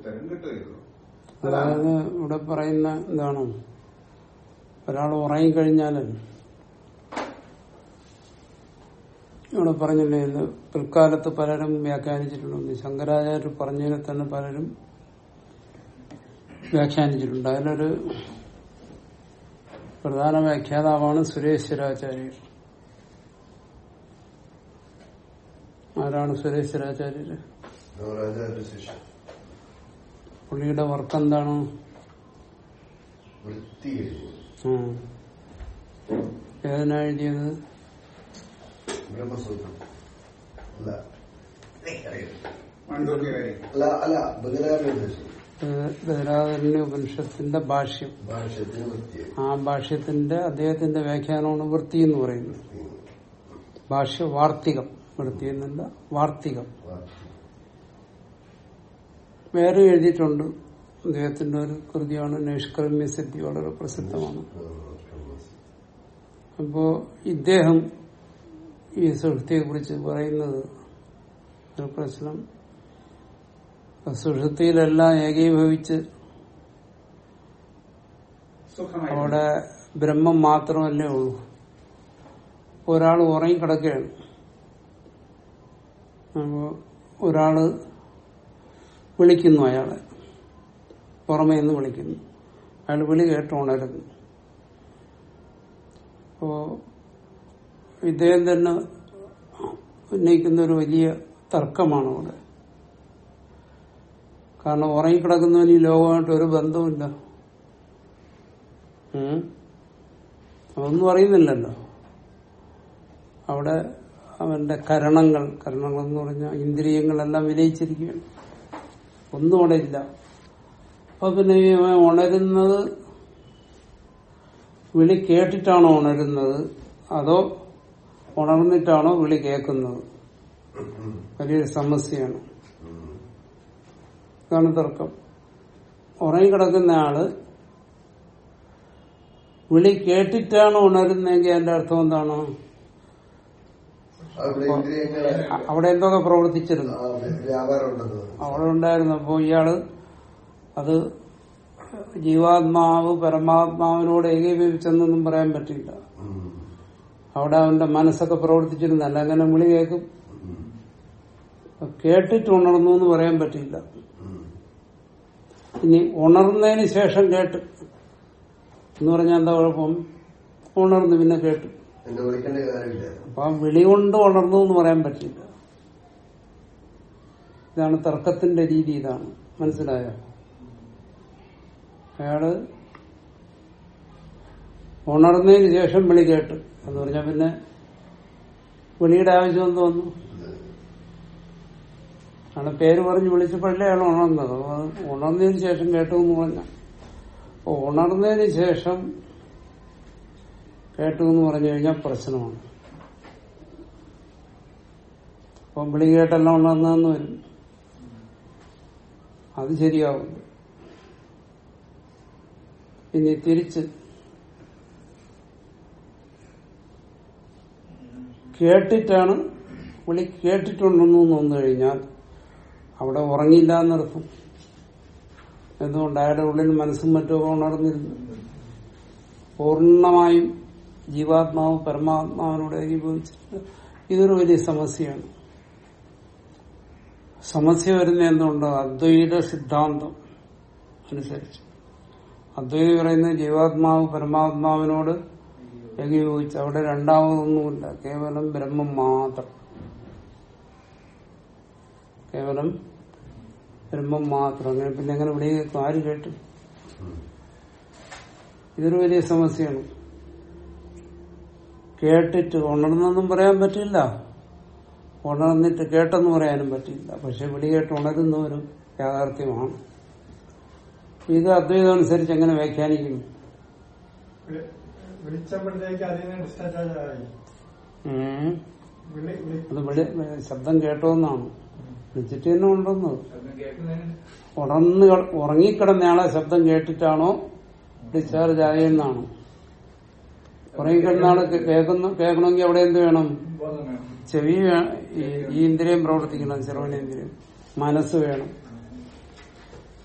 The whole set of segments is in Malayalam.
ഉത്തരം കിട്ടുമായിരുന്നു അതായത് ഇവിടെ പറയുന്ന എന്താണ് ഒരാൾ ഉറങ്ങിക്കഴിഞ്ഞാൽ ഇവിടെ പറഞ്ഞില്ലേ ഇത് പിൽക്കാലത്ത് പലരും വ്യാഖ്യാനിച്ചിട്ടുണ്ട് ശങ്കരാചാര്യർ പറഞ്ഞതിനെ തന്നെ പലരും വ്യാഖ്യാനിച്ചിട്ടുണ്ട് അതിലൊരു പ്രധാന വ്യാഖ്യാതാവാണ് സുരേശ്വരാചാര്യർ ആരാണ് സുരേശ്വരാചാര്യര് ഗൗരാചാര്യ ശിഷ്യ പുള്ളിയുടെ വർക്ക് എന്താണ് വൃത്തികരിക്കും ഉം. ഏതിനാ എഴുതിയത് ബ്രഹ്മസൂത്രം അല്ല മണ്ടൂക്കിയായി അല്ല അല്ല ബദലാരുടെ ഉദ്ദേശം ബദരാധരണ്യ ഉപനിഷത്തിന്റെ ഭാഷ്യം ഭാഷ്യത്തിന് വൃത്തിയായി ആ ഭാഷ്യത്തിന്റെ അദ്ദേഹത്തിന്റെ വ്യാഖ്യാനമാണ് വൃത്തി എന്ന് പറയുന്നത് ഭാഷ്യ വാർത്തികം വൃത്തി എന്നല്ല വാർത്തികം വേറെ എഴുതിയിട്ടുണ്ട് അദ്ദേഹത്തിന്റെ ഒരു കൃതിയാണ് നൈഷ്കർമ്മ്യ സിദ്ധി വളരെ പ്രസിദ്ധമാണ് അപ്പോ ഇദ്ദേഹം ഈ സുഷുതിയെ കുറിച്ച് പറയുന്നത് ഒരു പ്രശ്നം സുഷുതിയിലെല്ലാം ഏകീഭവിച്ച് സുഖമായി അവിടെ ബ്രഹ്മം മാത്രമല്ലേ ഉള്ളൂ ഒരാൾ ഉറങ്ങിക്കിടക്കുകയാണ് അപ്പോ ഒരാള് വിളിക്കുന്നു അയാളെ പുറമേ നിന്ന് വിളിക്കുന്നു അയാൾ വിളി കേട്ട് ഉണരുന്നു അപ്പോ ഇദ്ദേഹം തന്നെ ഉന്നയിക്കുന്ന ഒരു വലിയ തർക്കമാണ് അവിടെ കാരണം ഉറങ്ങിക്കിടക്കുന്നവന് ഈ ലോകമായിട്ട് ഒരു ബന്ധവുമില്ല ഉം. അതൊന്നും അറിയുന്നില്ലല്ലോ അവിടെ അവന്റെ കരണങ്ങൾ കരണങ്ങൾ എന്ന് പറഞ്ഞാൽ ഇന്ദ്രിയങ്ങളെല്ലാം വിലയിച്ചിരിക്കുകയാണ് ഒന്നും അവിടെ ഇല്ല അപ്പൊ പിന്നെ ഈ അവൻ ഉണരുന്നത് വിളി കേട്ടിട്ടാണോ ഉണരുന്നത് അതോ ഉണർന്നിട്ടാണോ വിളി കേൾക്കുന്നത് വലിയൊരു സമസ്യയാണ് ഇതാണ് തർക്കം ഉറങ്ങിക്കിടക്കുന്ന ആള് വിളി കേട്ടിട്ടാണ് ഉണരുന്നതെങ്കിൽ അതിന്റെ അർത്ഥം എന്താണ് അവിടെ ഇന്ദ്രിയങ്ങളെ അ- അവിടെ എന്തൊക്കെ പ്രവർത്തിച്ചിരുന്നു ആ, വ്യാപാരം ഉണ്ടെന്ന് അവിടെ ഉണ്ടായിരുന്നു അപ്പോ ഇയാള് അത് ജീവാത്മാവ് പരമാത്മാവിനോട് ഏകീഭവിച്ചെന്നൊന്നും പറയാൻ പറ്റില്ല ഉം. അവിടെ അവന്റെ മനസ്സൊക്കെ പ്രവർത്തിച്ചിരുന്നു അല്ല അങ്ങനെ വിളി കേൾക്കും ഉം. അപ്പൊ കേട്ടിട്ട് ഉണർന്നു എന്ന് പറയാൻ പറ്റില്ല ഉം. ഇനി ഉണർന്നതിന് ശേഷം കേട്ട് എന്ന് പറഞ്ഞാൽ എന്താ കുഴപ്പം ഉണർന്നു പിന്നെ കേട്ടു എന്നെ വിളിക്കേണ്ട കാര്യമില്ല അപ്പൊ ആ വിളി കൊണ്ട് ഉണർന്നു എന്ന് പറയാൻ പറ്റില്ല ഇതാണ് തർക്കത്തിന്റെ രീതി ഇതാണ് മനസ്സിലായോ അയാള് ഉണർന്നതിന് ശേഷം വിളി കേട്ടു എന്ന് പറഞ്ഞാൽ പിന്നെ വിളിയുടെ ആവശ്യം എന്ത് വന്നു അയാളെ പേര് പറഞ്ഞ് വിളിച്ചപ്പോഴല്ലേ അയാൾ ഉണർന്നത് അപ്പൊ അത് ഉണർന്നതിന് ശേഷം കേട്ടു എന്ന് പറഞ്ഞ അപ്പൊ ഉണർന്നതിന് ശേഷം കേട്ടു എന്ന് പറഞ്ഞു കഴിഞ്ഞാൽ പ്രശ്നമാണ് അപ്പം വിളി കേട്ടെല്ലാം ഉണർന്നെന്ന് വരും അത് ശരിയാവും ഇനി തിരിച്ച് കേട്ടിട്ടാണ് വിളി കേട്ടിട്ടുണ്ടെന്ന് വന്നു കഴിഞ്ഞാൽ അവിടെ ഉറങ്ങിയില്ല എന്നർത്ഥം എന്തുകൊണ്ട് അയാളുടെ ഉള്ളിൽ മനസ്സും മറ്റുമൊക്കെ ഉണർന്നിരുന്നു പൂർണ്ണമായും ജീവാത്മാവ് പരമാത്മാവിനോട് ഏകീഭവിച്ചിട്ട് ഇതൊരു വലിയ സമസ്യയാണ് സമസ്യ വരുന്ന എന്തുകൊണ്ട് അദ്വൈത സിദ്ധാന്തം അനുസരിച്ച് അദ്വൈതി പറയുന്നത് ജീവാത്മാവ് പരമാത്മാവിനോട് ഏകീഭവിച്ച് അവിടെ രണ്ടാമതൊന്നുമില്ല കേവലം ബ്രഹ്മം മാത്രം കേവലം ബ്രഹ്മം മാത്രം അങ്ങനെ പിന്നെ എങ്ങനെ വിളി കേൾക്കും ആര് കേട്ടു ഇതൊരു വലിയ സമസ്യയാണ് കേട്ടിട്ട് ഉണർന്നെന്നും പറയാൻ പറ്റില്ല ഉണർന്നിട്ട് കേട്ടെന്ന് പറയാനും പറ്റില്ല പക്ഷെ വിളി കേട്ട് ഉണരുന്ന ഒരു യാഥാർത്ഥ്യമാണ് ഇത് അദ്വൈതം അനുസരിച്ച് എങ്ങനെ വ്യാഖ്യാനിക്കുന്നു വിളി- വിളിച്ചപ്പോഴത്തേക്ക് അതിന് ഡിസ്ചാർജ് ആയി ഉം. വിളി വിളി അത് വിളി ശബ്ദം കേട്ടോന്നാണ് വിളിച്ചിട്ട് തന്നെ ഉണ്ടെന്നത് ശബ്ദം കേൾക്കുന്നതിന് ഉണർന്ന് ക- ഉറങ്ങിക്കിടന്നയാളെ ശബ്ദം കേട്ടിട്ടാണോ ഡിസ്ചാർജ് ആയെന്നാണ് ഉറങ്ങിക്കിടന്ന ആള് കേ- കേൾക്കുന്ന കേൾക്കണമെങ്കിൽ അവിടെ എന്ത് വേണം ബോധം വേണം ചെവി വേ- ഈ ഈ ഇന്ദ്രിയം പ്രവർത്തിക്കണം ശ്രവണേന്ദ്രിയം മനസ്സ് വേണം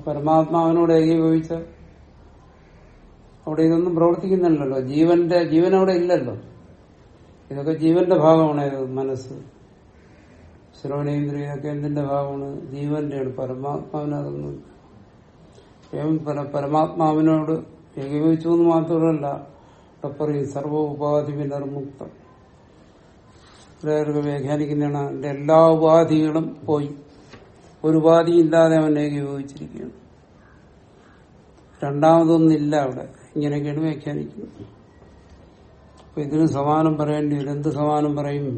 പരമാത്മാവിനോട് ഏകീഭവിച്ച അവിടെ ഇതൊന്നും പ്രവർത്തിക്കുന്നില്ലല്ലോ ജീവന്റെ ജീവൻ അവിടെ ഇല്ലല്ലോ ഇതൊക്കെ ജീവന്റെ ഭാഗമാണ് ഇത് മനസ്സ് ശ്രവണേന്ദ്രിയ ഇതൊക്കെ എന്തിന്റെ ഭാഗമാണ് ജീവന്റെയാണ് പരമാത്മാവിനതൊന്നും ഏവം പര പരമാത്മാവിനോട് ഏകീഭവിച്ചു എന്ന് മാത്രമല്ല ഇവിടെ പറയും സർവ ഉപാധി വിനർമുക്തം ചിലർക്ക് വ്യാഖ്യാനിക്കുന്നതാണ് അതിന്റെ എല്ലാ ഉപാധികളും പോയി ഒരു ഉപാധി ഇല്ലാതെ അവൻ ഏകീഭവിച്ചിരിക്കുകയാണ് രണ്ടാമതൊന്നില്ല അവിടെ ഇങ്ങനെയൊക്കെയാണ് വ്യാഖ്യാനിക്കുന്നത് അപ്പൊ ഇതിന് സമാനം പറയേണ്ടി വരും എന്ത് സമാനം പറയും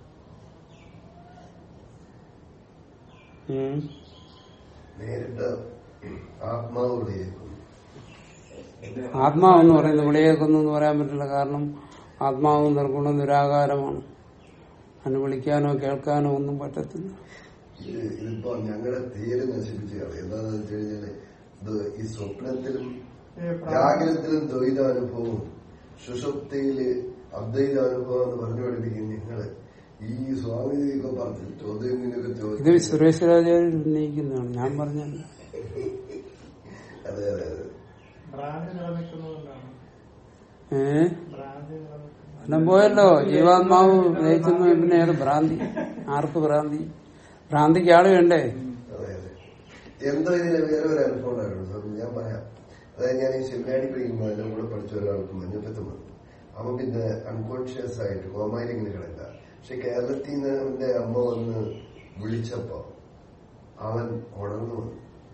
ഉം. നേരിട്ട് ആത്മാവ് വിളിയേക്കും ആത്മാവെന്ന് പറയുന്നത് വിളിയേക്കുന്നു എന്ന് പറയാൻ പറ്റില്ല കാരണം ആത്മാവ് നിർഗുണ നിരാകാരമാണ് അതിന് വിളിക്കാനോ കേൾക്കാനോ ഒന്നും പറ്റത്തില്ല ഇത് ഇതിപ്പോ ഞങ്ങളുടെ തീരെ നശിപ്പിച്ചു കളയും എന്താന്ന് വെച്ച് കഴിഞ്ഞാല് ഇത് ഈ സ്വപ്നത്തിലും ഈ പ്രാ- ജാഗ്രതത്തിലും ദ്വൈതാനുഭവവും സുഷുപ്തിയില് അദ്വൈതാനുഭവം എന്ന് പറഞ്ഞു പഠിപ്പിക്കും നിങ്ങള് ഈ സ്വാമിജിയൊക്കെ പറഞ്ഞു ചോദ്യം ഇങ്ങനെയൊക്കെ ഇത് ചോദിച്ചു സുരേശ്വരാചാര്യൻ ഉന്നയിക്കുന്നതാണ് ഞാൻ പറഞ്ഞല്ല അതെ അതെ അതെ ഭ്രാന്തി നിലനിൽക്കുന്നതുകൊണ്ടാണ് ഏ ഭ്രാന്തി നിലനിൽക്കുന്നത് എല്ലാം പോയല്ലോ ജീവാത്മാവ് നയിക്കുന്ന പിന്നെ ഏത് ഭ്രാന്തി ആർക്ക് ഭ്രാന്തി ഭ്രാന്തിക്ക് ആള് വേണ്ടേ അതെ അതെ എന്തോ ഇതിന് വേറെ ഒരു അനുഭവം ഉണ്ടായിരുന്നു സ്വാമി. ഞാൻ പറയാം അതായത് ഞാൻ ഈ സെമിനാരി പഠിക്കുമ്പോൾ എന്റെ കൂടെ പഠിച്ച ഒരാൾക്ക് മഞ്ഞപ്പത്ത് വന്നു അവൻ പിന്നെ അൺകോൺഷ്യസ് ആയിട്ട് കോമായിൽ ഇങ്ങനെ കിടക്കുക പക്ഷെ കേരളത്തിൽ നിന്ന് അവന്റെ അമ്മ വന്ന് വിളിച്ചപ്പോ അവൻ ഉണർന്നു വന്നു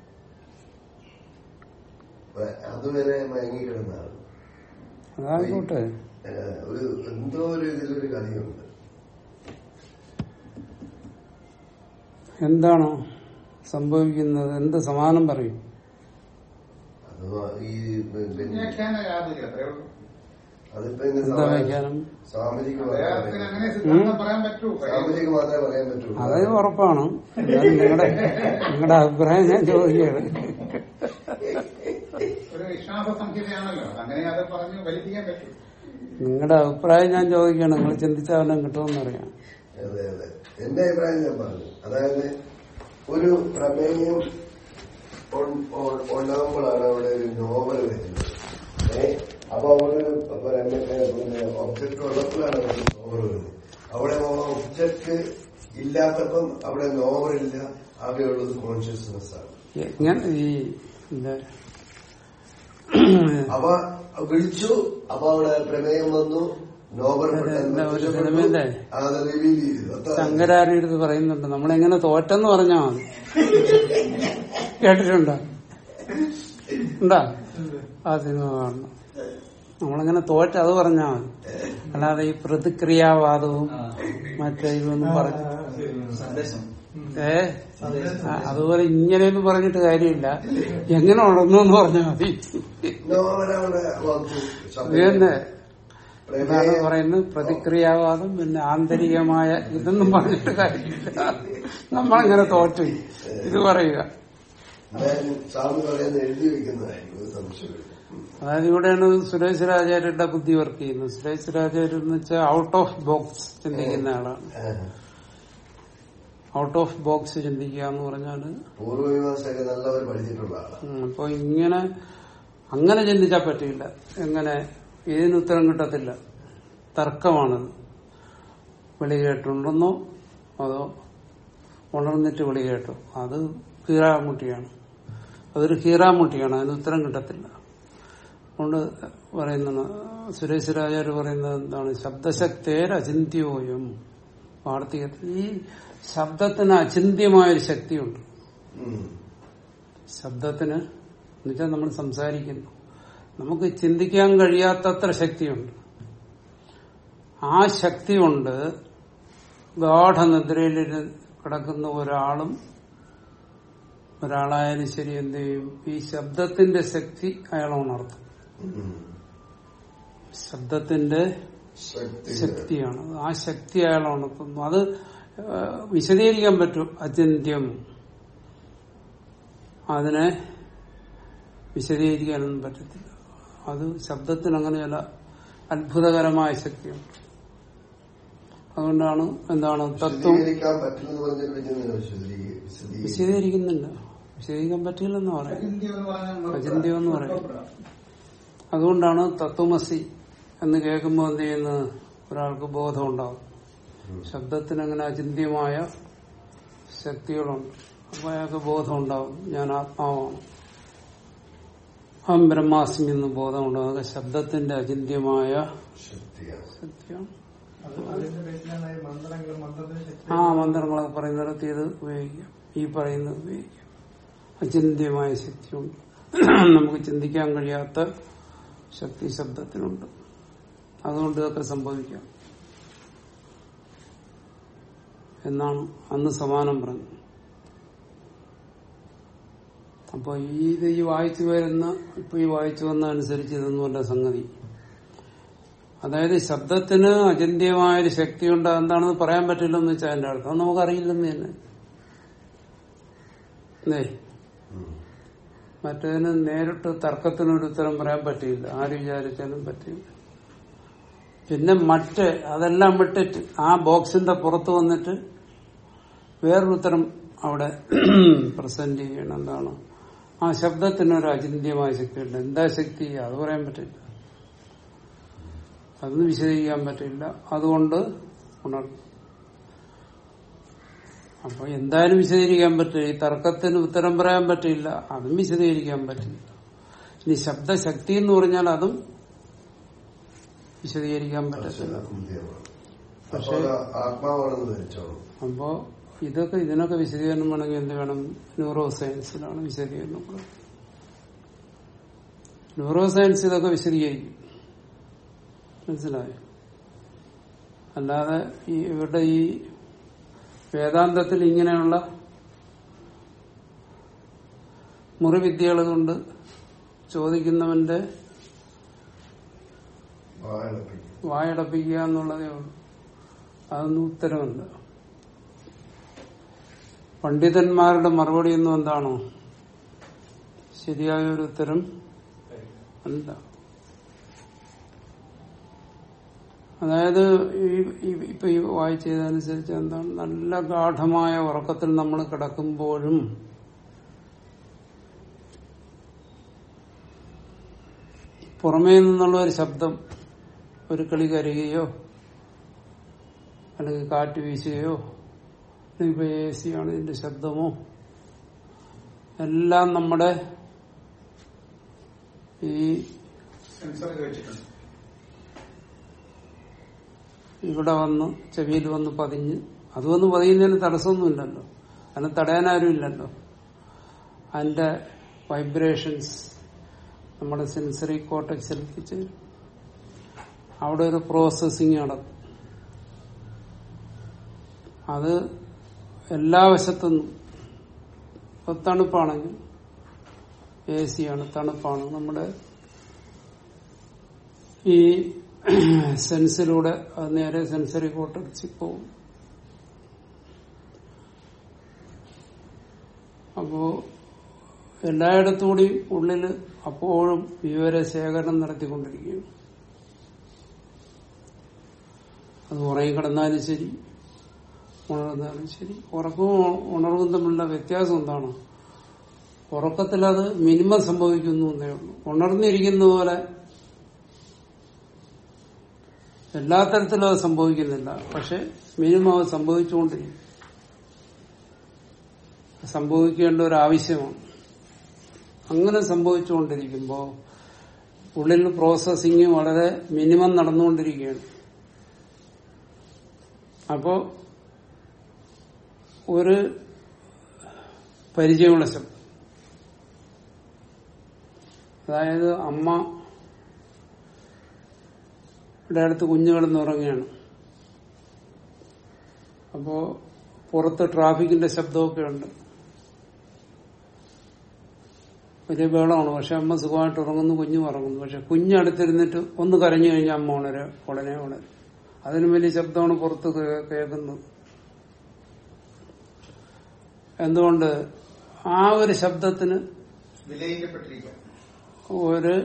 അപ്പൊ അതുവരെ മയങ്ങി കിടന്നാണ് അതായിക്കോട്ടെ ഏഹ് ഒരു എന്തോ ഒരു ഇതിലൊരു കളിയുണ്ട് എന്താണോ സംഭവിക്കുന്നത് എന്ത് സമാനം പറയും അത് ഈ പിന്നെ വ്യാഖ്യാന യാതൊരു അത്രേ ഉള്ളൂ അതിപ്പോ ഇന്ന് എന്താ വ്യാഖ്യാനം സ്വാമിജിക്ക് അദ്ദേഹത്തിന് അങ്ങനെ മാത്രമേ സിദ്ധാന്തം പറയാൻ പറ്റൂ സ്വാമിജിക്ക് മാത്രമേ പറയാൻ പറ്റുള്ളൂ അത് ഉറപ്പാണ് എന്നാലും നിങ്ങളുടെ നിങ്ങളുടെ അഭിപ്രായം ഞാൻ ചോദിക്കുകയാണ് ഒരു വിശ്വാസ സംഹിതയാണല്ലോ അങ്ങനെ അത് പറഞ്ഞ് വലിപ്പിക്കാൻ പറ്റൂ നിങ്ങളുടെ അഭിപ്രായം ഞാൻ ചോദിക്കുകയാണ് നിങ്ങൾ ചിന്തിച്ചാൽ വല്ലതും കിട്ടുമെന്നറിയാം അതെ അതെ എന്റെ അഭിപ്രായം ഞാൻ പറഞ്ഞു അതായത് ഒരു പ്രമേയം ഉൺ- ഉ- ഉണ്ടാകുമ്പോഴാണ് അവിടെ ഒരു നോവൽ വരുന്നത് ഏ അപ്പൊ അവിടെ ഒരു പിന്നെ ഒബ്ജക്ട് ഉള്ളപ്പോഴാണ് അവിടെ ഒരു നോവൽ വരുന്നത് അവിടെ ഒബ്ജക്ട് ഇല്ലാത്തപ്പം അവിടെ നോവലില്ല അവിടെയുള്ളത് കോൺഷ്യസ്നെസ് ആണ് ഞാൻ ഈ എന്താ അവ വിളിച്ചു അപ്പൊ അവിടെ പ്രമേയം വന്നു നോവൽ എന്താ ഒരു സിനിമയിലെ അത് റിവീൽ ചെയ്തു അത്ര ശങ്കരാചാര്യടുത്ത് പറയുന്നുണ്ട് നമ്മളെങ്ങനെ തോറ്റെന്ന് പറഞ്ഞാ മതി കേട്ടിട്ടുണ്ടോ ഉണ്ടാ ആ സിനിമ കാണണം നമ്മളെങ്ങനെ തോറ്റ അത് പറഞ്ഞാ മതി അല്ലാതെ ഈ പ്രതിക്രിയാവാദവും മറ്റേ ഇതൊന്നും പറഞ്ഞു സന്ദേശം ഏ ആ, അതുപോലെ ഇങ്ങനെയൊന്നും പറഞ്ഞിട്ട് കാര്യമില്ല എങ്ങനെ ഉണർന്നു എന്ന് പറഞ്ഞാൽ മതി നോവലവിടെ വന്നു ഇത് തന്നെ പ്രമേയം ഇതാണ് പറയുന്നത് പ്രതിക്രിയാവാദം പിന്നെ ആന്തരികമായ ഇതൊന്നും പറഞ്ഞിട്ട് കാര്യമില്ല നമ്മളെങ്ങനെ തോറ്റു ഇത് പറയുക ഞാൻ സ്വാമി പറയുന്നത് എഴുതി വെക്കുന്നതായിരിക്കും ഒരു സംശയമില്ല അതായത് ഇവിടെയാണ് സുരേശ്വരാചാര്യരുടെ ബുദ്ധി വർക്ക് ചെയ്യുന്നത് സുരേശ്വരാചാര്യർ എന്ന് വെച്ചാൽ ഔട്ട് ഓഫ് ബോക്സ് ചിന്തിക്കുന്ന ആളാണ് ഏഹ്. ഔട്ട് ഓഫ് ബോക്സ് ചിന്തിക്കുക എന്ന് പറഞ്ഞാല് പൂർവമീമാംസയൊക്കെ നല്ലവർ പഠിച്ചിട്ടുള്ള ആളാണ് ഉം, അപ്പൊ ഇങ്ങനെ അങ്ങനെ ചിന്തിച്ചാൽ പറ്റില്ല എങ്ങനെ ഇതിന് ഉത്തരം കിട്ടത്തില്ല തർക്കമാണത് വിളി കേട്ടുണ്ടെന്നോ അതോ ഉണർന്നിട്ട് വിളി കേട്ടോ അത് കീറാമുട്ടിയാണ് അതൊരു കീറാമുട്ടിയാണ് അതിന് ഉത്തരം കിട്ടത്തില്ല അതുകൊണ്ട് പറയുന്ന സുരേശ്വരാചാര്യ പറയുന്നത് എന്താണ് ശബ്ദശക്തേർ അചിന്യോയം വാർത്തികത്തിൽ ഈ ശബ്ദത്തിന് അചിന്യമായൊരു ശക്തിയുണ്ട് ഉം. ശബ്ദത്തിന് എന്നുവെച്ചാൽ നമ്മൾ സംസാരിക്കുന്നു നമുക്ക് ചിന്തിക്കാൻ കഴിയാത്തത്ര ശക്തിയുണ്ട് ആ ശക്തി കൊണ്ട് ഗാഠനിദ്രയിൽ കിടക്കുന്ന ഒരാളും ഒരാളായാലും ശരി എന്ത് ചെയ്യും ഈ ശബ്ദത്തിന്റെ ശക്തി അയാൾ ഉണർത്തും ഉം. ശബ്ദത്തിന്റെ ശക്തി ശക്തിയാണ് ആ ശക്തി അയാൾ ഉണർത്തുന്നു അത് ആ, വിശദീകരിക്കാൻ പറ്റും അചിന്യം അതിനെ വിശദീകരിക്കാനൊന്നും പറ്റത്തില്ല അത് ശബ്ദത്തിന് അങ്ങനെ ചില അത്ഭുതകരമായ ശക്തിയുണ്ട് അതുകൊണ്ടാണ് എന്താണ് തത്വം വിശദീകരിക്കാൻ പറ്റുന്നത് പറഞ്ഞിട്ട് പിന്നെ വിശദീ- വിശദീകരിക്കും വിശദീകരിക്കുന്നില്ല വിശദീകരിക്കാൻ പറ്റില്ലെന്ന് പറയാം അചിന്ത്യം എന്ന് പറഞ്ഞാൽ മറുപടി- അചിന്ത്യം എന്ന് പറയും. മറുപടി. അതുകൊണ്ടാണ് തത്വമസി എന്ന് കേൾക്കുമ്പോൾ എന്ത് ചെയ്യുന്നത് ഒരാൾക്ക് ബോധം ഉണ്ടാവും ശബ്ദത്തിന് അങ്ങനെ അചിന്ത്യമായ ശക്തികളുണ്ട് അപ്പൊ അയാൾക്ക് ബോധം ഉണ്ടാവും ഞാൻ ആത്മാവാണ് അഹം ബ്രഹ്മാസ്മി എന്ന് ബോധം ഉണ്ടാവും അതൊക്കെ ശബ്ദത്തിന്റെ അചിന്ത്യമായ ശക്തിയാണ് ശക്തിയാണ് അത് അതിന്റെ പേരിലാണ് ഈ മന്ത്രങ്ങൾ മന്ത്രത്തിന് ശക്തി ആ മന്ത്രങ്ങളൊക്കെ പറയുന്നിടത്ത് ഇത് ഉപയോഗിക്കാം ഈ പറയുന്നത് ഉപയോഗിക്കാം അചിന്ത്യമായ ശക്തിയുണ്ട് നമുക്ക് ചിന്തിക്കാൻ കഴിയാത്ത ശക്തി ശബ്ദത്തിനുണ്ട് അതുകൊണ്ട് ഇതൊക്കെ സംഭവിക്കാം എന്നാണ് അന്ന് സമാനം പറഞ്ഞത് അപ്പൊ ഈ ഇത് ഈ വായിച്ചു വരുന്ന ഇപ്പൊ ഈ വായിച്ചു വന്ന അനുസരിച്ച് ഇതൊന്നുമല്ല സംഗതി അതായത് ശബ്ദത്തിന് അചിന്ത്യമായൊരു ശക്തിയുണ്ട് എന്താണെന്ന് പറയാൻ പറ്റില്ലെന്ന് വെച്ചാൽ അതിന്റെ അർത്ഥം നമുക്കറിയില്ലെന്ന് തന്നെ അല്ലേ മറ്റേതിന് നേരിട്ട് തർക്കത്തിനൊരു ഉത്തരം പറയാൻ പറ്റില്ല ആര് വിചാരിച്ചാലും പറ്റില്ല പിന്നെ മറ്റ് അതെല്ലാം വിട്ടിട്ട് ആ ബോക്സിന്റെ പുറത്ത് വന്നിട്ട് വേറൊരു ഉത്തരം അവിടെ പ്രസന്റ് ചെയ്യണം എന്താണ് ആ ശബ്ദത്തിനൊരു അചിന്ത്യമായ ശക്തിയുണ്ട് എന്താ ശക്തി അത് പറയാൻ പറ്റില്ല അതൊന്നും വിശദീകരിക്കാൻ പറ്റില്ല അതുകൊണ്ട് ഉണർന്നു അപ്പൊ എന്തായാലും വിശദീകരിക്കാൻ പറ്റില്ല ഈ തർക്കത്തിന് ഉത്തരം പറയാൻ പറ്റില്ല അതും വിശദീകരിക്കാൻ പറ്റില്ല ഇനി ശബ്ദശക്തി എന്ന് പറഞ്ഞാൽ അതും വിശദീകരിക്കാൻ പറ്റത്തില്ല അപ്പോൾ ആത്മാവാണെന്ന് ധരിച്ചോളൂ അപ്പോ ഇതൊക്കെ ഇതിനൊക്കെ വിശദീകരണം വേണമെങ്കിൽ എന്ത് വേണം ന്യൂറോ സയൻസിലാണ് വിശദീകരണം ഉള്ളത്. ന്യൂറോ സയൻസ് ഇതൊക്കെ വിശദീകരിക്കും മനസ്സിലായോ അല്ലാതെ ഈ ഇവരുടെ ഈ വേദാന്തത്തിൽ ഇങ്ങനെയുള്ള മുറിവിദ്യകൾ കൊണ്ട് ചോദിക്കുന്നവന്റെ വായടപ്പിക്കും വായടപ്പിക്കുക എന്നുള്ളതേ ഉള്ളൂ അതൊന്നും ഉത്തരമല്ല പണ്ഡിതന്മാരുടെ മറുപടി ഒന്നും എന്താണോ ശരിയായ ഒരു ഉത്തരം അല്ല അതായത് ഈ ഈ- ഇപ്പൊ ഈ വായിച്ചതനുസരിച്ച് എന്താണ് നല്ല ഗാഠമായ ഉറക്കത്തിൽ നമ്മൾ കിടക്കുമ്പോഴും പുറമേ നിന്നുള്ള ഒരു ശബ്ദം ഒരു കിളി കരയുകയോ അല്ലെങ്കിൽ കാറ്റ് വീശുകയോ അല്ലെങ്കിൽ ഇപ്പൊ എ സി ആണ് ഇതിന്റെ ശബ്ദമോ എല്ലാം നമ്മുടെ ഈ സെൻസറൊക്കെ വെച്ചിട്ടുണ്ട് ഇവിടെ വന്ന് ചെവിയിൽ വന്ന് പതിഞ്ഞ് അത് വന്ന് പതിയുന്നതിന് തടസ്സമൊന്നുമില്ലല്ലോ അതിനെ തടയാനാരും ഇല്ലല്ലോ അതിന്റെ വൈബ്രേഷൻസ് നമ്മുടെ സെൻസറി കോട്ടക്സിൽ എത്തിച്ചേരും അവിടെ ഒരു പ്രോസസ്സിങ് നടക്കും അത് എല്ലാ വശത്തുനിന്നും ഇപ്പൊ തണുപ്പാണെങ്കിൽ എ സി ആണ് തണുപ്പാണ് നമ്മുടെ ഈ സെൻസിലൂടെ അത് നേരെ സെൻസറി കോട്ടക്സിൽ പോകും അപ്പോ എല്ലായിടത്തുകൂടിയും ഉള്ളില് അപ്പോഴും വിവര ശേഖരണം നടത്തിക്കൊണ്ടിരിക്കുകയാണ് അത് ഉറങ്ങിക്കിടന്നാലും ശരി ഉണർന്നാലും ശരി ഉറക്കവും ഉണർവും തമ്മിലുള്ള വ്യത്യാസം എന്താണ് ഉറക്കത്തിൽ അത് മിനിമം സംഭവിക്കുന്നു എന്നേ ഉള്ളൂ ഉണർന്നിരിക്കുന്ന പോലെ എല്ലാ തരത്തിലും അത് സംഭവിക്കുന്നില്ല പക്ഷെ മിനിമം അത് സംഭവിച്ചുകൊണ്ടിരിക്കും സംഭവിക്കേണ്ട ഒരു ആവശ്യമാണ് അങ്ങനെ സംഭവിച്ചുകൊണ്ടിരിക്കുമ്പോൾ ഉള്ളിൽ പ്രോസസ്സിങ് വളരെ മിനിമം നടന്നുകൊണ്ടിരിക്കുകയാണ് അപ്പോ ഒരു പരിചയമുള്ള ശബ്ദം അതായത് അമ്മ ഇവിടെ അടുത്ത് കുഞ്ഞു കിടന്നുറങ്ങുകയാണ് അപ്പോ പുറത്ത് ട്രാഫിക്കിന്റെ ശബ്ദമൊക്കെ ഉണ്ട് വലിയ ബഹളമാണ് പക്ഷെ അമ്മ സുഖമായിട്ട് ഉറങ്ങുന്നു കുഞ്ഞു ഉറങ്ങുന്നു പക്ഷെ കുഞ്ഞടുത്തിരുന്നിട്ട് ഒന്ന് കരഞ്ഞു കഴിഞ്ഞാൽ അമ്മ ഉണര ഉടനെ ഉണരും അതിനും വലിയ ശബ്ദമാണ് പുറത്ത് കേ- കേൾക്കുന്നത് എന്തുകൊണ്ട് ആ ഒരു ശബ്ദത്തിന് വിലയിക്കപ്പെട്ടിരിക്കുക ഒരു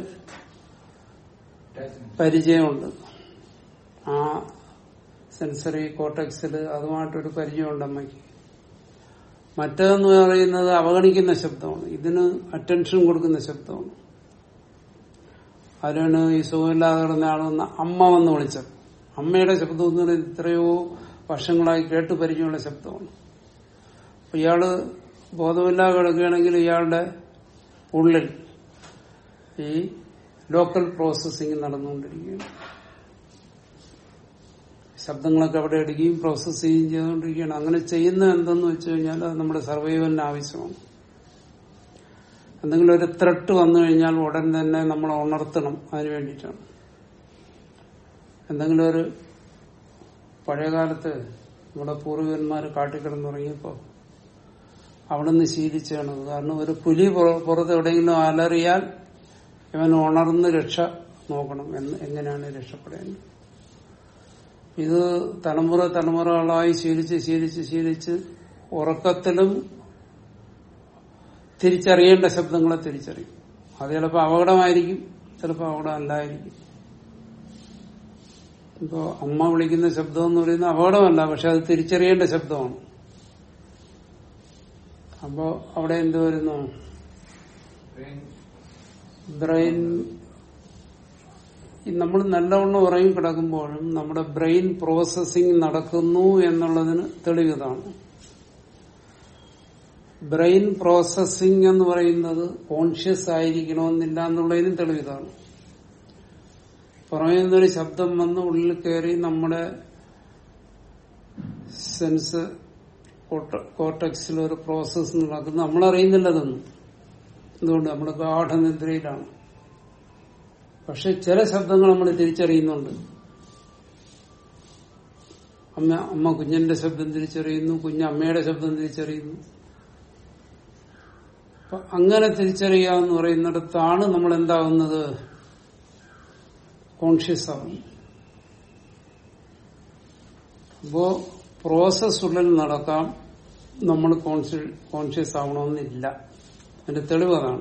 പരിചയമുണ്ട് ആ സെൻസറി കോട്ടക്സിൽ അതുമായിട്ടൊരു പരിചയമുണ്ട് അമ്മയ്ക്ക് മറ്റേതെന്ന് പറയുന്നത് അവഗണിക്കുന്ന ശബ്ദമാണ് ഇതിന് അറ്റൻഷൻ കൊടുക്കുന്ന ശബ്ദമാണ് അതിനാണ് ഈ സുഖമില്ലാതെ കിടന്ന ആളെന്ന് അമ്മ വന്ന് വിളിച്ചത് അമ്മയുടെ ശബ്ദം എന്ന് പറയുന്നത് എത്രയോ വർഷങ്ങളായി കേട്ട് പരിചയമുള്ള ശബ്ദമാണ് അപ്പൊ ഇയാള് ബോധമില്ലാതെ കിടക്കുകയാണെങ്കിൽ ഇയാളുടെ ഉള്ളിൽ ഈ ലോക്കൽ പ്രോസസ്സിംഗ് നടന്നുകൊണ്ടിരിക്കുകയാണ് ശബ്ദങ്ങളൊക്കെ അവിടെ എടുക്കുകയും പ്രോസസ് ചെയ്യുകയും ചെയ്തുകൊണ്ടിരിക്കുകയാണ് അങ്ങനെ ചെയ്യുന്ന എന്തെന്ന് വെച്ച് കഴിഞ്ഞാൽ അത് നമ്മുടെ സർവൈവലിന് ആവശ്യമാണ് എന്തെങ്കിലും ഒരു ത്രട്ട് വന്നു കഴിഞ്ഞാൽ ഉടൻ തന്നെ നമ്മൾ ഉണർത്തണം അതിന് വേണ്ടിയിട്ടാണ് എന്തെങ്കിലും ഒരു പഴയകാലത്ത് നമ്മുടെ പൂർവികന്മാർ കാട്ടിക്കിടന്നുറങ്ങിയപ്പോ അവിടെ നിന്ന് ശീലിച്ചാണ് കാരണം ഒരു പുലി പുറ- പുറത്ത് എവിടെയെങ്കിലും അലറിയാൽ ഇവൻ ഉണർന്ന് രക്ഷ നോക്കണം എന്ന് എങ്ങനെയാണ് രക്ഷപ്പെടേണ്ടത് ഇത് തലമുറ തലമുറകളായി ശീലിച്ച് ശീലിച്ച് ശീലിച്ച് ഉറക്കത്തിലും തിരിച്ചറിയേണ്ട ശബ്ദങ്ങളെ തിരിച്ചറിയും അത് ചിലപ്പോൾ അപകടമായിരിക്കും ചിലപ്പോൾ അപകടം അല്ലായിരിക്കും ഇപ്പോ അമ്മ വിളിക്കുന്ന ശബ്ദം എന്ന് പറയുന്നത് അപകടമല്ല പക്ഷെ അത് തിരിച്ചറിയേണ്ട ശബ്ദമാണ് അപ്പോ അവിടെ എന്ത് വരുന്നു ബ്രെയിൻ നമ്മൾ നല്ലവണ്ണം ഉറങ്ങി കിടക്കുമ്പോഴും നമ്മുടെ ബ്രെയിൻ പ്രോസസ്സിംഗ് നടക്കുന്നു എന്നുള്ളതിന് തെളിവിതാണ് ബ്രെയിൻ പ്രോസസ്സിംഗ് എന്ന് പറയുന്നത് കോൺഷ്യസ് ആയിരിക്കണമെന്നില്ല എന്നുള്ളതിനും തെളിവിതാണ് പുറമേ നിന്നൊരു ശബ്ദം വന്ന് ഉള്ളിൽ കയറി നമ്മുടെ സെൻസ് കോട്ടക്സിൽ ഒരു പ്രോസസ്സ് നടക്കുന്നു നമ്മളറിയുന്നില്ലതൊന്നും എന്തുകൊണ്ട് നമ്മുടെ ഗാഠനിദ്രയിലാണ് പക്ഷെ ചില ശബ്ദങ്ങൾ നമ്മൾ തിരിച്ചറിയുന്നുണ്ട് അമ്മ അമ്മ കുഞ്ഞിന്റെ ശബ്ദം തിരിച്ചറിയുന്നു കുഞ്ഞ് അമ്മയുടെ ശബ്ദം തിരിച്ചറിയുന്നു അപ്പൊ അങ്ങനെ തിരിച്ചറിയുക എന്ന് പറയുന്നിടത്താണ് നമ്മൾ എന്താവുന്നത് കോൺഷ്യസ് ആവുന്നത് അപ്പോ പ്രോസസ് ഉള്ളിൽ നടക്കാം നമ്മൾ കോൺഷ്യസ് ആവണമെന്നില്ല അതിന്റെ തെളിവ് അതാണ്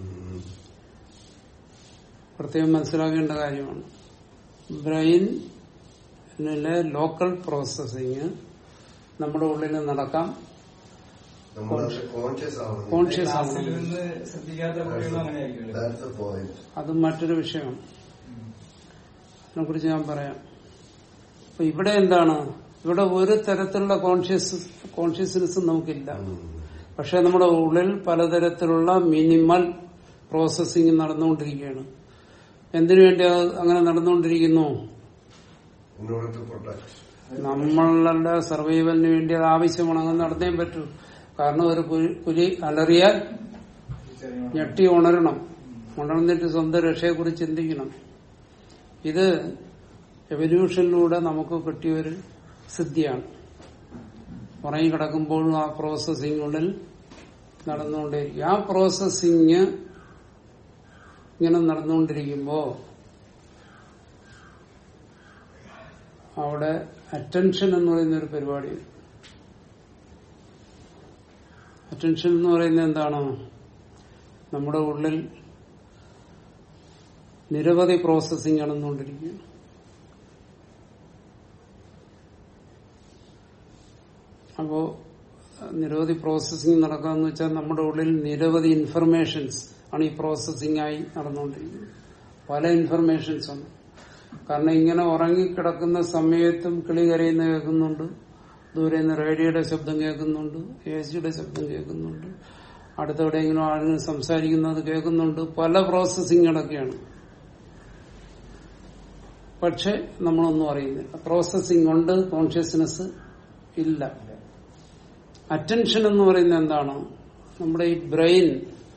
പ്രത്യേകം മനസ്സിലാക്കേണ്ട കാര്യമാണ് ബ്രെയിനിലെ ലോക്കൽ പ്രോസസ്സിങ് നമ്മുടെ ഉള്ളിൽ നടക്കാം നമ്മളത് കോൺഷ്യസ് ആവുന്നു കോൺഷ്യസ് ക്ലാസ്സിൽ ആവണം നിന്ന് ശ്രദ്ധിക്കാത്ത കുട്ടികളും അങ്ങനെ ആയിരിക്കും That's the point. അത് മറ്റൊരു വിഷയമാണ് അതിനെ കുറിച്ച് ഞാൻ പറയാം അപ്പൊ ഇവിടെ എന്താണ് ഇവിടെ ഒരു തരത്തിലുള്ള കോൺഷ്യസ് കോൺഷ്യസ്നെസ് നമുക്കില്ല ഉം. പക്ഷെ നമ്മുടെ ഉള്ളിൽ പലതരത്തിലുള്ള മിനിമൽ പ്രോസസ്സിംഗ് നടന്നുകൊണ്ടിരിക്കുകയാണ് എന്തിനു വേണ്ടി അത് അങ്ങനെ നടന്നുകൊണ്ടിരിക്കുന്നു In order to protect. നമ്മളുടെ സർവൈവലിന് വേണ്ടി അത് ആവശ്യമാണ് അങ്ങനെ നടന്നേ പറ്റൂ കാരണം ഒരു പുലി- പുലി അലറിയാൽ തിരിച്ചറിയണം. ഞെട്ടി ഉണരണം ഉണർന്നിട്ട് സ്വന്തം രക്ഷയെക്കുറിച്ച് ചിന്തിക്കണം ഇത് എവല്യൂഷനിലൂടെ നമുക്ക് കിട്ടിയൊരു സിദ്ധിയാണ് ഉറങ്ങി കിടക്കുമ്പോഴും ആ പ്രോസസ്സിംഗ് ഉള്ളിൽ നടന്നുകൊണ്ടേയിരിക്കും ആ പ്രോസസ്സിങ് ഇങ്ങനെ നടന്നുകൊണ്ടിരിക്കുമ്പോ അവിടെ അറ്റൻഷൻ എന്ന് പറയുന്ന ഒരു പരിപാടി അറ്റൻഷൻ എന്ന് പറയുന്നത് എന്താണ് നമ്മുടെ ഉള്ളിൽ നിരവധി പ്രോസസ്സിംഗ് നടന്നുകൊണ്ടിരിക്കുകയാണ് അപ്പോ നിരവധി പ്രോസസ്സിംഗ് നടക്കാന്ന് വെച്ചാൽ നമ്മുടെ ഉള്ളിൽ നിരവധി ഇൻഫർമേഷൻസ് ആണ് ഈ പ്രോസസ്സിംഗ് ആയി നടന്നുകൊണ്ടിരിക്കുന്നത് പല ഇൻഫർമേഷൻസ് ഉണ്ട് കാരണം ഇങ്ങനെ ഉറങ്ങിക്കിടക്കുന്ന സമയത്തും കിളി കരയുന്ന കേൾക്കുന്നുണ്ട് ദൂരെ നിന്ന് റേഡിയോയുടെ ശബ്ദം കേൾക്കുന്നുണ്ട് എ സിയുടെ ശബ്ദം കേൾക്കുന്നുണ്ട് അടുത്തെവിടെയെങ്കിലും ആളുകൾ സംസാരിക്കുന്നത് കേൾക്കുന്നുണ്ട് പല പ്രോസസ്സിങ്ങുകളൊക്കെയാണ് പക്ഷെ നമ്മളൊന്നും അറിയുന്നില്ല പ്രോസസ്സിംഗ് ഉണ്ട് കോൺഷ്യസ്നെസ് ഇല്ല അറ്റൻഷൻ എന്ന് പറയുന്നത് എന്താണ് നമ്മുടെ ഈ ബ്രെയിൻ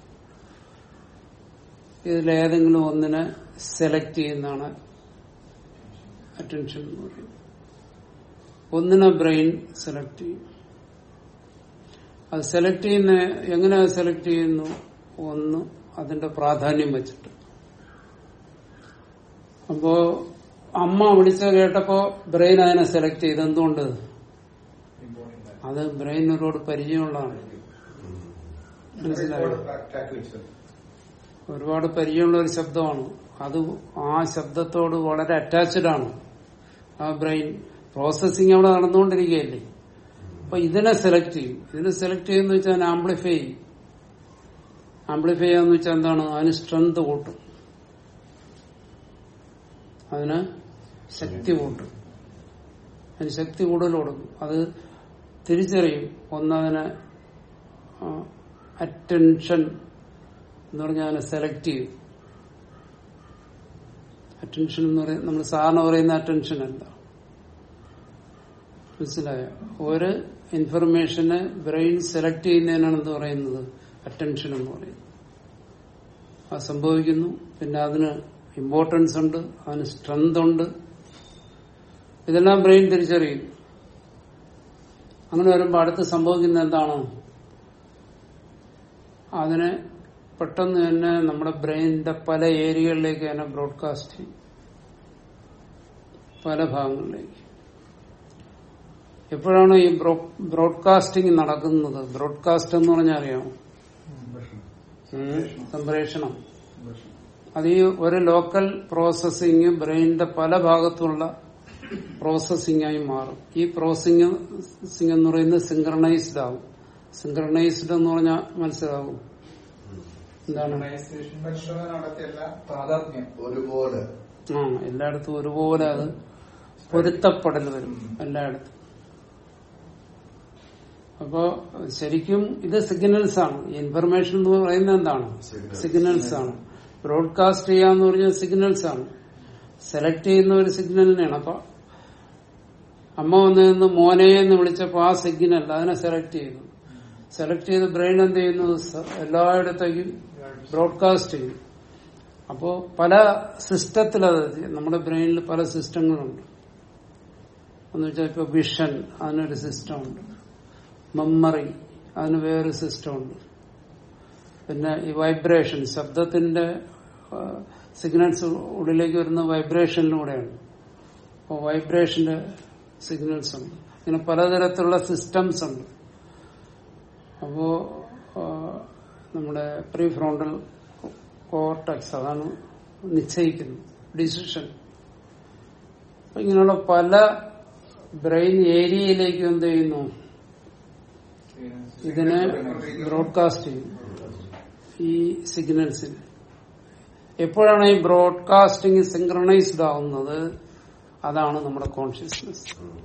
ഇതിലേതെങ്കിലും ഒന്നിനെ സെലക്ട് ചെയ്യുന്നതാണ് അറ്റൻഷൻ എന്ന് പറയുന്നത് ഒന്നിനെ ബ്രെയിൻ സെലക്ട് ചെയ്യും അത് സെലക്ട് ചെയ്യുന്ന എങ്ങനെ സെലക്ട് ചെയ്യുന്നു ഒന്ന് അതിന്റെ പ്രാധാന്യം വെച്ചിട്ട് അപ്പോ അമ്മ വിളിച്ച കേട്ടപ്പോ ബ്രെയിൻ അതിനെ സെലക്ട് ചെയ്ത് എന്തുകൊണ്ട് Important ആണ്. അത് ബ്രെയിൻ ഒരുപാട് പരിചയമുള്ളതാണ് മനസ്സിലായോ ഒരുപാട് പരിചയമുള്ള ഒരു ശബ്ദമാണ് അത് ആ ശബ്ദത്തോട് വളരെ അറ്റാച്ച്ഡ് ആണ് ആ ബ്രെയിൻ പ്രോസസ്സിംഗ് അവിടെ നടന്നുകൊണ്ടിരിക്കുകയല്ലേ അപ്പൊ ഇതിനെ സെലക്ട് ചെയ്യും ഇതിനെ സെലക്ട് ചെയ്യുന്ന വെച്ചാൽ ആംപ്ലിഫൈ ചെയ്യും ആംപ്ലിഫൈ ചെയ്യാന്ന് വെച്ചാൽ എന്താണ് അതിന് സ്ട്രെങ്ത് കൂട്ടും അതിന് ശക്തി കൂട്ടും അതിന് ശക്തി കൂടുതൽ കൊടുക്കും അത് തിരിച്ചറിയും ഒന്നതിനെ അറ്റൻഷൻ എന്ന് പറഞ്ഞാൽ അതിനെ സെലക്ട് ചെയ്യും അറ്റൻഷൻ എന്ന് പറയുന്നത് നമ്മൾ സാധാരണ പറയുന്ന അറ്റൻഷൻ അല്ല മനസ്സിലായോ ഒരു ഇൻഫർമേഷനെ ബ്രെയിൻ സെലക്ട് ചെയ്യുന്നതിനാണ് എന്ത് പറയുന്നത് അറ്റൻഷൻ എന്ന് പറയുന്നത് അത് സംഭവിക്കുന്നു പിന്നെ അതിന് ഇമ്പോർട്ടൻസ് ഉണ്ട് അതിന് സ്ട്രെങ്ത് ഉണ്ട് ഇതെല്ലാം ബ്രെയിൻ തിരിച്ചറിയും അങ്ങനെ വരുമ്പോൾ അടുത്ത് സംഭവിക്കുന്ന എന്താണ് അതിനെ പെട്ടെന്ന് തന്നെ നമ്മുടെ ബ്രെയിനിന്റെ പല ഏരിയകളിലേക്ക് തന്നെ ബ്രോഡ്കാസ്റ്റ് ചെയ്യും പല ഭാഗങ്ങളിലേക്ക് എപ്പോഴാണ് ഈ ബ്രോഡ്കാസ്റ്റിംഗ് നടക്കുന്നത് ബ്രോഡ്കാസ്റ്റ് എന്ന് പറഞ്ഞാൽ അറിയാമോ ഉം, സംപ്രേഷണം അത് ഈ ഒരു ലോക്കൽ പ്രോസസ്സിങ് ബ്രെയിനിന്റെ പല ഭാഗത്തുള്ള പ്രോസസ്സിംഗ് ആയി മാറും ഈ പ്രോസസ്സിംഗ് എന്ന് പറയുന്നത് സിംഗ്രണൈസ്ഡ് ആവും സിംഗ്രണൈസ്ഡ് എന്ന് പറഞ്ഞാൽ മനസ്സിലാവും എന്താണ് പരിശോധനയോടൊക്കെയല്ല താതാത്മ്യം ഒരുപോലെ ആ എല്ലായിടത്തും ഒരുപോലെ അത് പൊരുത്തപ്പെടൽ വരും എല്ലായിടത്തും അപ്പോ ശരിക്കും ഇത് സിഗ്നൽസ് ആണ് ഈ ഇൻഫർമേഷൻ എന്ന് പറയുന്നത് എന്താണ് Signals. സിഗ്നൽസ് ആണ് ബ്രോഡ്കാസ്റ്റ് ചെയ്യാന്ന് പറഞ്ഞാൽ സിഗ്നൽസ് ആണ് സെലക്ട് ചെയ്യുന്ന ഒരു സിഗ്നലിനെയാണ് അപ്പൊ അമ്മ വന്നു നിന്ന് മോനെ എന്ന് വിളിച്ചപ്പോ ആ സിഗ്നൽ അതിനെ സെലക്ട് ചെയ്തു സെലക്ട് ചെയ്ത് ബ്രെയിൻ എന്ത് ചെയ്യുന്നു സ- എല്ലായിടത്തേക്കും ബ്രോഡ്കാസ്റ്റ് ചെയ്യും അപ്പോ പല സിസ്റ്റത്തിൽ അത് ചെയ്യും. നമ്മുടെ ബ്രെയിനിൽ പല സിസ്റ്റങ്ങളുണ്ട് എന്ന് വെച്ചാൽ ഇപ്പൊ വിഷൻ അതിനൊരു സിസ്റ്റം ഉണ്ട് മെമ്മറി അതിന് വേറൊരു സിസ്റ്റം ഉണ്ട് പിന്നെ ഈ വൈബ്രേഷൻ ശബ്ദത്തിന്റെ സിഗ്നൽസ് ഉള്ളിലേക്ക് വരുന്ന വൈബ്രേഷനിലൂടെയാണ് അപ്പോൾ വൈബ്രേഷന്റെ സിഗ്നൽസ് ഉണ്ട് ഇങ്ങനെ പലതരത്തിലുള്ള സിസ്റ്റംസ് ഉണ്ട് അപ്പോ ആ, നമ്മുടെ പ്രീ ഫ്രോണ്ടൽ കോർട്ടക്സ് അതാണ് നിശ്ചയിക്കുന്നത് ഡിസിഷൻ അപ്പൊ ഇങ്ങനെയുള്ള പല ബ്രെയിൻ ഏരിയയിലേക്ക് എന്ത് ചെയ്യുന്നു ഇതിനെ ബ്രോഡ്കാസ്റ്റ് ചെയ്യും ഈ സിഗ്നൽസിന് എപ്പോഴാണ് ഈ ബ്രോഡ്കാസ്റ്റിംഗ് സിങ്ക്രണൈസ്ഡ് ആവുന്നത് അതാണ് നമ്മുടെ കോൺഷ്യസ്നെസ്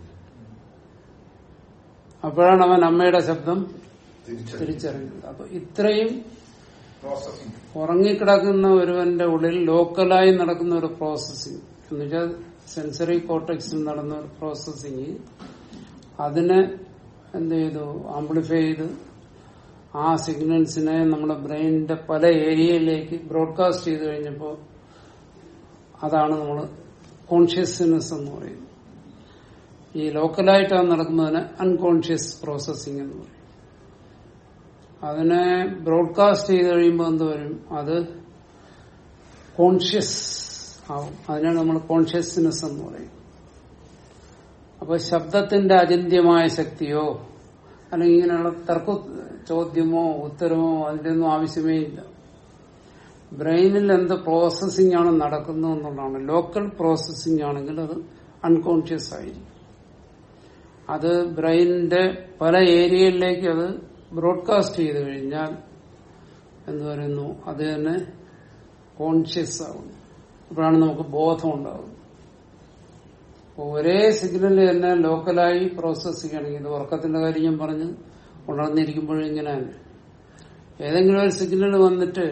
അപ്പോഴാണ് അവൻ അമ്മയുടെ ശബ്ദം തിരിച്ചറിയും തിരിച്ചറിയുന്നത് അപ്പൊ ഇത്രയും പ്രോസസ്സിംഗ് ഉറങ്ങിക്കിടക്കുന്ന ഒരുവന്റെ ഉള്ളിൽ ലോക്കലായി നടക്കുന്ന ഒരു പ്രോസസ്സിംഗ് എന്നുവെച്ചാൽ സെൻസറി കോട്ടക്സിൽ നടന്ന ഒരു പ്രോസസ്സിംഗ് അതിനെ എന്ത് ചെയ്തു ആംപ്ലിഫൈ ചെയ്ത് ആ സിഗ്നൽസിനെ നമ്മുടെ ബ്രെയിനിന്റെ പല ഏരിയയിലേക്ക് ബ്രോഡ്കാസ്റ്റ് ചെയ്ത് കഴിഞ്ഞപ്പോൾ അതാണ് നമ്മൾ കോൺഷ്യസ്നെസ് എന്ന് പറയുന്നത് ഈ ലോക്കലായിട്ടാണ് നടക്കുന്നതിന് അൺകോൺഷ്യസ് പ്രോസസ്സിംഗ് എന്ന് പറയും അതിനെ ബ്രോഡ്കാസ്റ്റ് ചെയ്ത് കഴിയുമ്പോൾ എന്ത് വരും അത് കോൺഷ്യസ് ആവും അതിനാണ് നമ്മൾ കോൺഷ്യസ്നെസ് എന്ന് പറയും അപ്പൊ ശബ്ദത്തിന്റെ അചിന്യമായ ശക്തിയോ അല്ലെങ്കിൽ ഇങ്ങനെയുള്ള തർക്ക ചോദ്യമോ ഉത്തരമോ അതിന്റെ ഒന്നും ആവശ്യമേ ഇല്ല ബ്രെയിനിൽ എന്ത് പ്രോസസ്സിംഗ് ആണ് നടക്കുന്നത് എന്നുള്ളതാണ് ലോക്കൽ പ്രോസസ്സിംഗ് ആണെങ്കിൽ അത് അൺകോൺഷ്യസ് ആയിരിക്കും അത് ബ്രെയിനിന്റെ പല ഏരിയയിലേക്ക് അത് ബ്രോഡ്കാസ്റ്റ് ചെയ്ത് കഴിഞ്ഞാൽ എന്ത് പറയുന്നു അത് തന്നെ കോൺഷ്യസ് ആവുന്നു അപ്പോഴാണ് നമുക്ക് ബോധം ഉണ്ടാവുന്നത് അപ്പൊ ഒരേ സിഗ്നൽ തന്നെ ലോക്കലായി പ്രോസസ് ചെയ്യണമെങ്കിൽ ഇത് ഉറക്കത്തിന്റെ കാര്യം ഞാൻ പറഞ്ഞ് ഉണർന്നിരിക്കുമ്പോഴും ഇങ്ങനെ തന്നെ ഏതെങ്കിലും ഒരു സിഗ്നൽ വന്നിട്ട്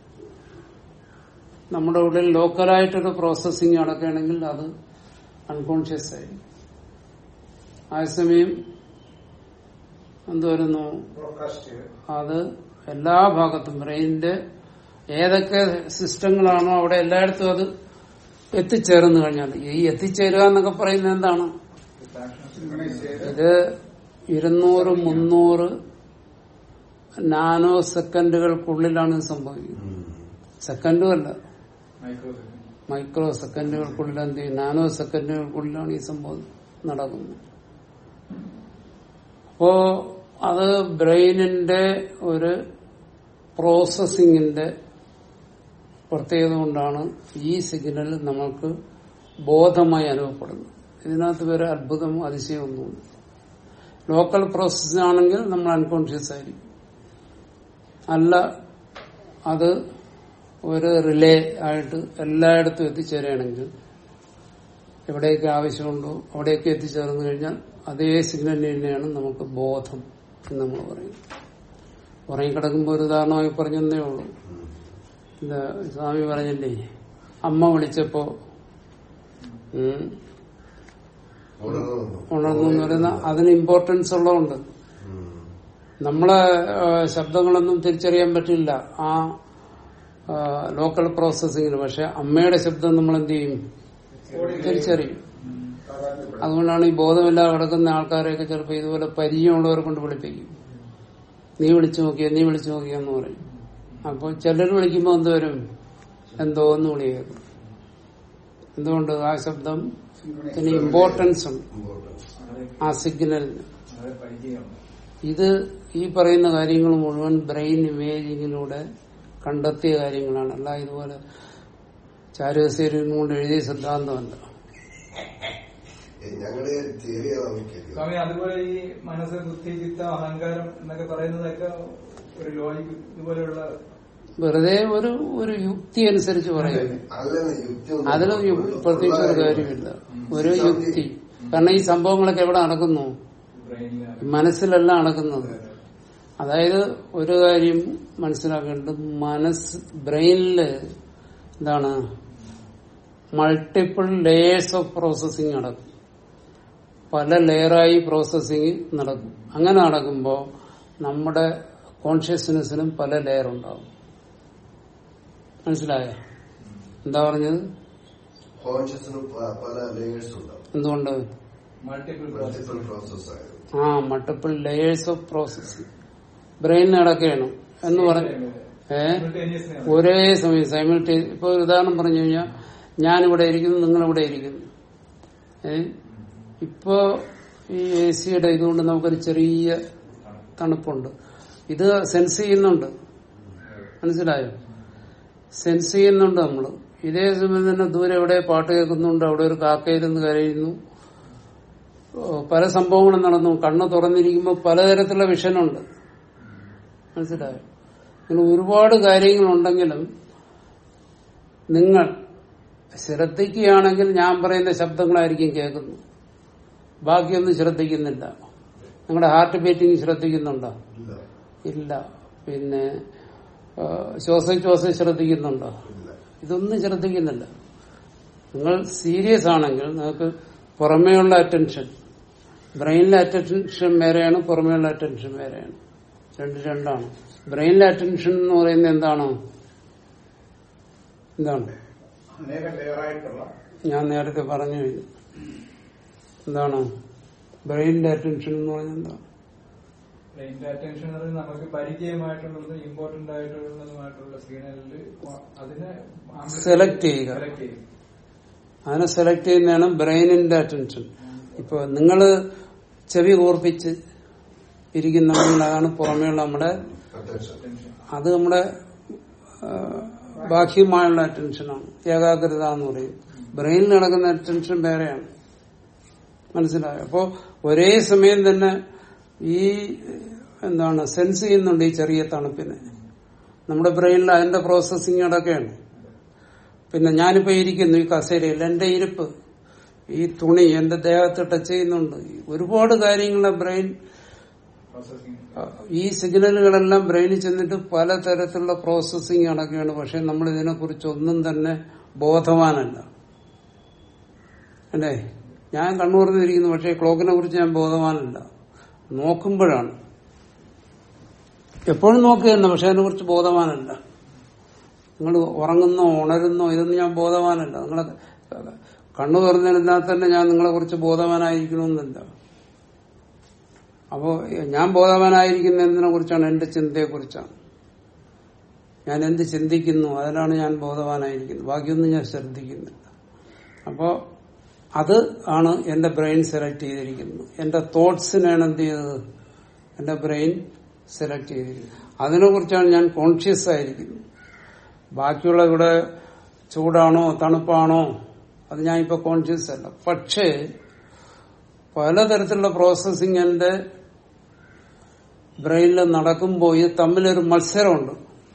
നമ്മുടെ ഉള്ളിൽ ലോക്കലായിട്ടൊരു പ്രോസസ്സിങ് നടക്കുകയാണെങ്കിൽ അത് അൺകോൺഷ്യസ് ആയി അതേസമയം എന്ത് വരുന്നു ബ്രോഡ്കാസ്റ്റ് ചെയ്ത് അത് എല്ലാ ഭാഗത്തും ബ്രെയിനിന്റെ ഏതൊക്കെ സിസ്റ്റങ്ങളാണോ അവിടെ എല്ലായിടത്തും അത് എത്തിച്ചേർന്ന് കഴിഞ്ഞാൽ ഈ എത്തിച്ചേരുക എന്നൊക്കെ പറയുന്നത് എന്താണ് സിങ്ക്രണൈസ് ചെയ്ത് ഇത് ഇരുന്നൂറ് മുന്നൂറ് നാനോ സെക്കൻഡുകൾക്കുള്ളിലാണ് ഇത് സംഭവിക്കുന്നത് സെക്കൻഡും അല്ല മൈക്രോ മൈക്രോ സെക്കൻഡുകൾക്കുള്ളിൽ എന്ത് ചെയ്യും നാനോ സെക്കൻഡുകൾക്കുള്ളിലാണ് ഈ സംഭവം നടക്കുന്നത് അപ്പോ അത് ബ്രെയിനിന്റെ ഒരു പ്രോസസ്സിങ്ങിന്റെ പ്രത്യേകത കൊണ്ടാണ് ഈ സിഗ്നൽ നമ്മൾക്ക് ബോധമായി അനുഭവപ്പെടുന്നത് ഇതിനകത്ത് വേറെ അത്ഭുതമോ അതിശയമൊന്നുമില്ല ലോക്കൽ പ്രോസസ് ആണെങ്കിൽ നമ്മൾ അൺകോൺഷ്യസ് ആയിരിക്കും അല്ല അത് ഒരു റിലേ ആയിട്ട് എല്ലായിടത്തും എത്തിച്ചേരുകയാണെങ്കിൽ എവിടെയൊക്കെ ആവശ്യമുണ്ടോ അവിടെയൊക്കെ എത്തിച്ചേർന്ന് കഴിഞ്ഞാൽ അതേ സിഗ്നൽ തന്നെയാണ് നമുക്ക് ബോധം എന്ന് നമ്മൾ പറയും ഉറങ്ങിക്കിടക്കുമ്പോൾ ഒരു ഉദാഹരണമായി പറഞ്ഞതേ ഉള്ളൂ എന്താ സ്വാമി പറഞ്ഞില്ലേ അമ്മ വിളിച്ചപ്പോ ഉം, ഉണർന്നു വന്നു. ഉണർന്നു എന്ന് പറയുന്ന അതിന് ഇമ്പോർട്ടൻസ് ഉള്ളതുകൊണ്ട് ഉം. നമ്മളെ ആ, ശബ്ദങ്ങളൊന്നും തിരിച്ചറിയാൻ പറ്റില്ല ആ ലോക്കൽ പ്രോസസ്സിങ്ങിന് പക്ഷെ അമ്മയുടെ ശബ്ദം നമ്മൾ എന്ത് ചെയ്യും തിരിച്ചറിയും സാധാരണ അതുകൊണ്ടാണ് ഈ ബോധമില്ലാതെ കിടക്കുന്ന ആൾക്കാരെയൊക്കെ ചിലപ്പോൾ ഇതുപോലെ പരിചയമുള്ളവരെ കൊണ്ട് വിളിപ്പിക്കും നീ വിളിച്ചു നോക്കിയ നീ വിളിച്ചു നോക്കിയെന്ന് പറയും അപ്പോൾ ചിലർ വിളിക്കുമ്പോൾ എന്ത് വരും എന്തോ എന്ന് വിളി കേൾക്കും എന്തുകൊണ്ട് ആ ശബ്ദം ഇതിന് ഇമ്പോർട്ടൻസ് ഉണ്ട് Importance. ആ സിഗ്നലിന് വളരെ പരിചയമാണ് ഇത് ഈ പറയുന്ന കാര്യങ്ങൾ മുഴുവൻ ബ്രെയിൻ ഇമേജിങ്ങിലൂടെ കണ്ടെത്തിയ കാര്യങ്ങളാണ് അല്ല ഇതുപോലെ ചാരുകസേരിയും കൊണ്ട് എഴുതിയ സിദ്ധാന്തമല്ല ഏ, ഞങ്ങള് തിയറി നോക്കിയത് സ്വാമി അതുപോലെ ഈ മനസ്സ് ബുദ്ധി ചിത്തം അഹങ്കാരം എന്നൊക്കെ പറയുന്നതൊക്കെ ഒരു ലോജിക്ക് ഇതുപോലെയുള്ള വെറുതെ ഒരു ഒരു യുക്തി അനുസരിച്ച് പറയുന്നു അല്ലെന്ന് യുക്തി ഒന്നും അതിലും യു- പ്രത്യേകിച്ച് ഒരു കാര്യമില്ല ഒരു യുക്തി കാരണം ഈ സംഭവങ്ങളൊക്കെ എവിടെ നടക്കുന്നു ബ്രെയിനിലാണ് മനസ്സിലല്ല നടക്കുന്നത് അതായത് ഒരു കാര്യം മനസ്സിലാക്കേണ്ടത് മനസ്സ് ബ്രെയിനില് എന്താണ് മൾട്ടിപ്പിൾ ലേയേഴ്സ് ഓഫ് പ്രോസസ്സിങ് നടക്കും പല ലെയറായി പ്രോസസ്സിങ് നടക്കും അങ്ങനെ നടക്കുമ്പോൾ നമ്മുടെ കോൺഷ്യസ്നെസ്സിനും പല ലെയർ ഉണ്ടാവും മനസ്സിലായോ എന്താ പറഞ്ഞത് കോൺഷ്യസിന് പല ലേയേഴ്സ് ഉണ്ടാവും എന്തുകൊണ്ട് മൾട്ടിപ്പിൾ മൾട്ടിപ്പിൾ പ്രോസസ് ആയത് ആ multiple layers of processing brain നടക്കുകയാണ് എന്ന് പറഞ്ഞു ഏ ഒരേ സമയം സൈമിൾട്ടേ ഇപ്പൊ ഒരു ഉദാഹരണം പറഞ്ഞു കഴിഞ്ഞാൽ ഞാനിവിടെ ഇരിക്കുന്നു നിങ്ങളിവിടെ ഇരിക്കുന്നു ഏ ഇപ്പോ ഈ എ സിയുടെ ഇതുകൊണ്ട് നമുക്കൊരു ചെറിയ തണുപ്പുണ്ട് ഇത് സെൻസ് ചെയ്യുന്നുണ്ട് മനസ്സിലായോ സെൻസ് ചെയ്യുന്നുണ്ട് നമ്മള് ഇതേ സമയം തന്നെ ദൂരെ എവിടെ പാട്ട് കേൾക്കുന്നുണ്ട് അവിടെ ഒരു കാക്കയിരുന്ന് കരയുന്നു ഓ, പല സംഭവങ്ങളും നടന്നു കണ്ണ് തുറന്നിരിക്കുമ്പോൾ പലതരത്തിലുള്ള വിഷനുണ്ട് മനസ്സിലായോ ഇങ്ങനെ ഒരുപാട് കാര്യങ്ങളുണ്ടെങ്കിലും നിങ്ങൾ ശ്രദ്ധിക്കുകയാണെങ്കിൽ ഞാൻ പറയുന്ന ശബ്ദങ്ങളായിരിക്കും കേൾക്കുന്നത് ബാക്കിയൊന്നും ശ്രദ്ധിക്കുന്നില്ല നിങ്ങളുടെ ഹാർട്ട് ബീറ്റിംഗ് ശ്രദ്ധിക്കുന്നുണ്ടോ ഇല്ല ഇല്ല പിന്നെ ആ, ശ്വാസോച്ഛ്വാസം ശ്രദ്ധിക്കുന്നുണ്ടോ ഇല്ല ഇതൊന്നും ശ്രദ്ധിക്കുന്നില്ല നിങ്ങൾ സീരിയസ് ആണെങ്കിൽ നിങ്ങൾക്ക് പുറമേയുള്ള അറ്റൻഷൻ ബ്രെയിനിലെ അറ്റൻഷൻ വേറെയാണ് പുറമേയുള്ള അറ്റൻഷൻ വേറെയാണ് രണ്ട് രണ്ടാണ് ബ്രെയിനിലെ അറ്റൻഷൻ എന്ന് പറയുന്നത് എന്താണ് എന്താണ് അനേക ലെയറായിട്ടുള്ള ഞാൻ നേരത്തെ പറഞ്ഞു കഴിഞ്ഞു എന്താണ് ബ്രെയിനിന്റെ അറ്റൻഷൻ എന്ന് പറഞ്ഞാൽ എന്താണ് ബ്രെയിൻ്റെ അറ്റൻഷൻ എന്ന് പറയുന്നത് നമുക്ക് പരിചയമായിട്ടുള്ളതും ഇമ്പോർട്ടന്റ് ആയിട്ടുള്ളതുമായിട്ടുള്ള സിഗ്നലിൽ അതിനെ Select ചെയ്യുക. സെലക്ട് ചെയ്യും അതിനെ സെലക്ട് ചെയ്യുന്നതാണ് ബ്രെയിനിന്റെ അറ്റൻഷൻ ഇപ്പൊ നിങ്ങള് ചെവി കൂർപ്പിച്ച് ഇരിക്കുന്നുണ്ടെങ്കിൽ അതാണ് പുറമേയുള്ള നമ്മുടെ അറ്റൻഷൻ അറ്റൻഷൻ അത് നമ്മുടെ ആ, ബാഹ്യമായുള്ള അറ്റൻഷനാണ് ഏകാഗ്രത എന്ന് പറയും ബ്രെയിനിൽ നടക്കുന്ന അറ്റൻഷൻ വേറെയാണ് മനസ്സിലായോ അപ്പോ ഒരേ സമയം തന്നെ ഈ എന്താണ് സെൻസ് ചെയ്യുന്നുണ്ട് ഈ ചെറിയ തണുപ്പിനെ നമ്മുടെ ബ്രെയിനിൽ അതിന്റെ പ്രോസസ്സിങ് നടക്കുകയാണ് പിന്നെ ഞാനിപ്പോ ഇരിക്കുന്നു ഈ കസേരയിൽ എന്റെ ഇരിപ്പ് ഈ തുണി എന്റെ ദേഹത്ത് ടച്ച് ചെയ്യുന്നുണ്ട് ഒരുപാട് കാര്യങ്ങളെ ബ്രെയിൻ പ്രോസസ്സിംഗ് ഈ സിഗ്നലുകളെല്ലാം ബ്രെയിനിൽ ചെന്നിട്ട് പലതരത്തിലുള്ള പ്രോസസ്സിങ് നടക്കുകയാണ് പക്ഷെ നമ്മൾ ഇതിനെക്കുറിച്ച് ഒന്നും തന്നെ ബോധവാനല്ല അല്ലേ ഞാൻ കണ്ണൂർന്നിരിക്കുന്നു പക്ഷേ ക്ലോക്കിനെ കുറിച്ച് ഞാൻ ബോധവാനല്ല നോക്കുമ്പോഴാണ് എപ്പോഴും നോക്കുക തന്നെ പക്ഷെ അതിനെ കുറിച്ച് ബോധവാനല്ല നിങ്ങൾ ഉറങ്ങുന്നോ ഉണരുന്നോ ഇതൊന്നും ഞാൻ ബോധവാനല്ല നിങ്ങളെ കണ്ണു തുറന്നതിനാൽ തന്നെ ഞാൻ നിങ്ങളെ കുറിച്ച് ബോധവാനായിരിക്കണമെന്നില്ല അപ്പോ ഞാൻ ബോധവാനായിരിക്കുന്ന എന്തിനെ കുറിച്ചാണ് എന്റെ ചിന്തയെ കുറിച്ചാണ് ഞാൻ എന്ത് ചിന്തിക്കുന്നു അതിലാണ് ഞാൻ ബോധവാനായിരിക്കുന്നത് ബാക്കിയൊന്നും ഞാൻ ശ്രദ്ധിക്കുന്നില്ല അപ്പോ അത് ആണ് എന്റെ ബ്രെയിൻ സെലക്ട് ചെയ്തിരിക്കുന്നത് എന്റെ തോട്ട്സിനാണ് എന്ത് ചെയ്തത് എന്റെ ബ്രെയിൻ സെലക്ട് ചെയ്തിരിക്കുന്നത് അതിനെ കുറിച്ചാണ് ഞാൻ കോൺഷ്യസ് ആയിരിക്കുന്നത് ബാക്കിയുള്ള ഇവിടെ ചൂടാണോ തണുപ്പാണോ അത് ഞാൻ ഇപ്പൊ കോൺഷ്യസ് അല്ല പക്ഷേ പലതരത്തിലുള്ള പ്രോസസ്സിംഗ് എന്റെ ബ്രെയിനിൽ നടക്കുമ്പോൾ ഇത് തമ്മിലൊരു മത്സരമുണ്ട്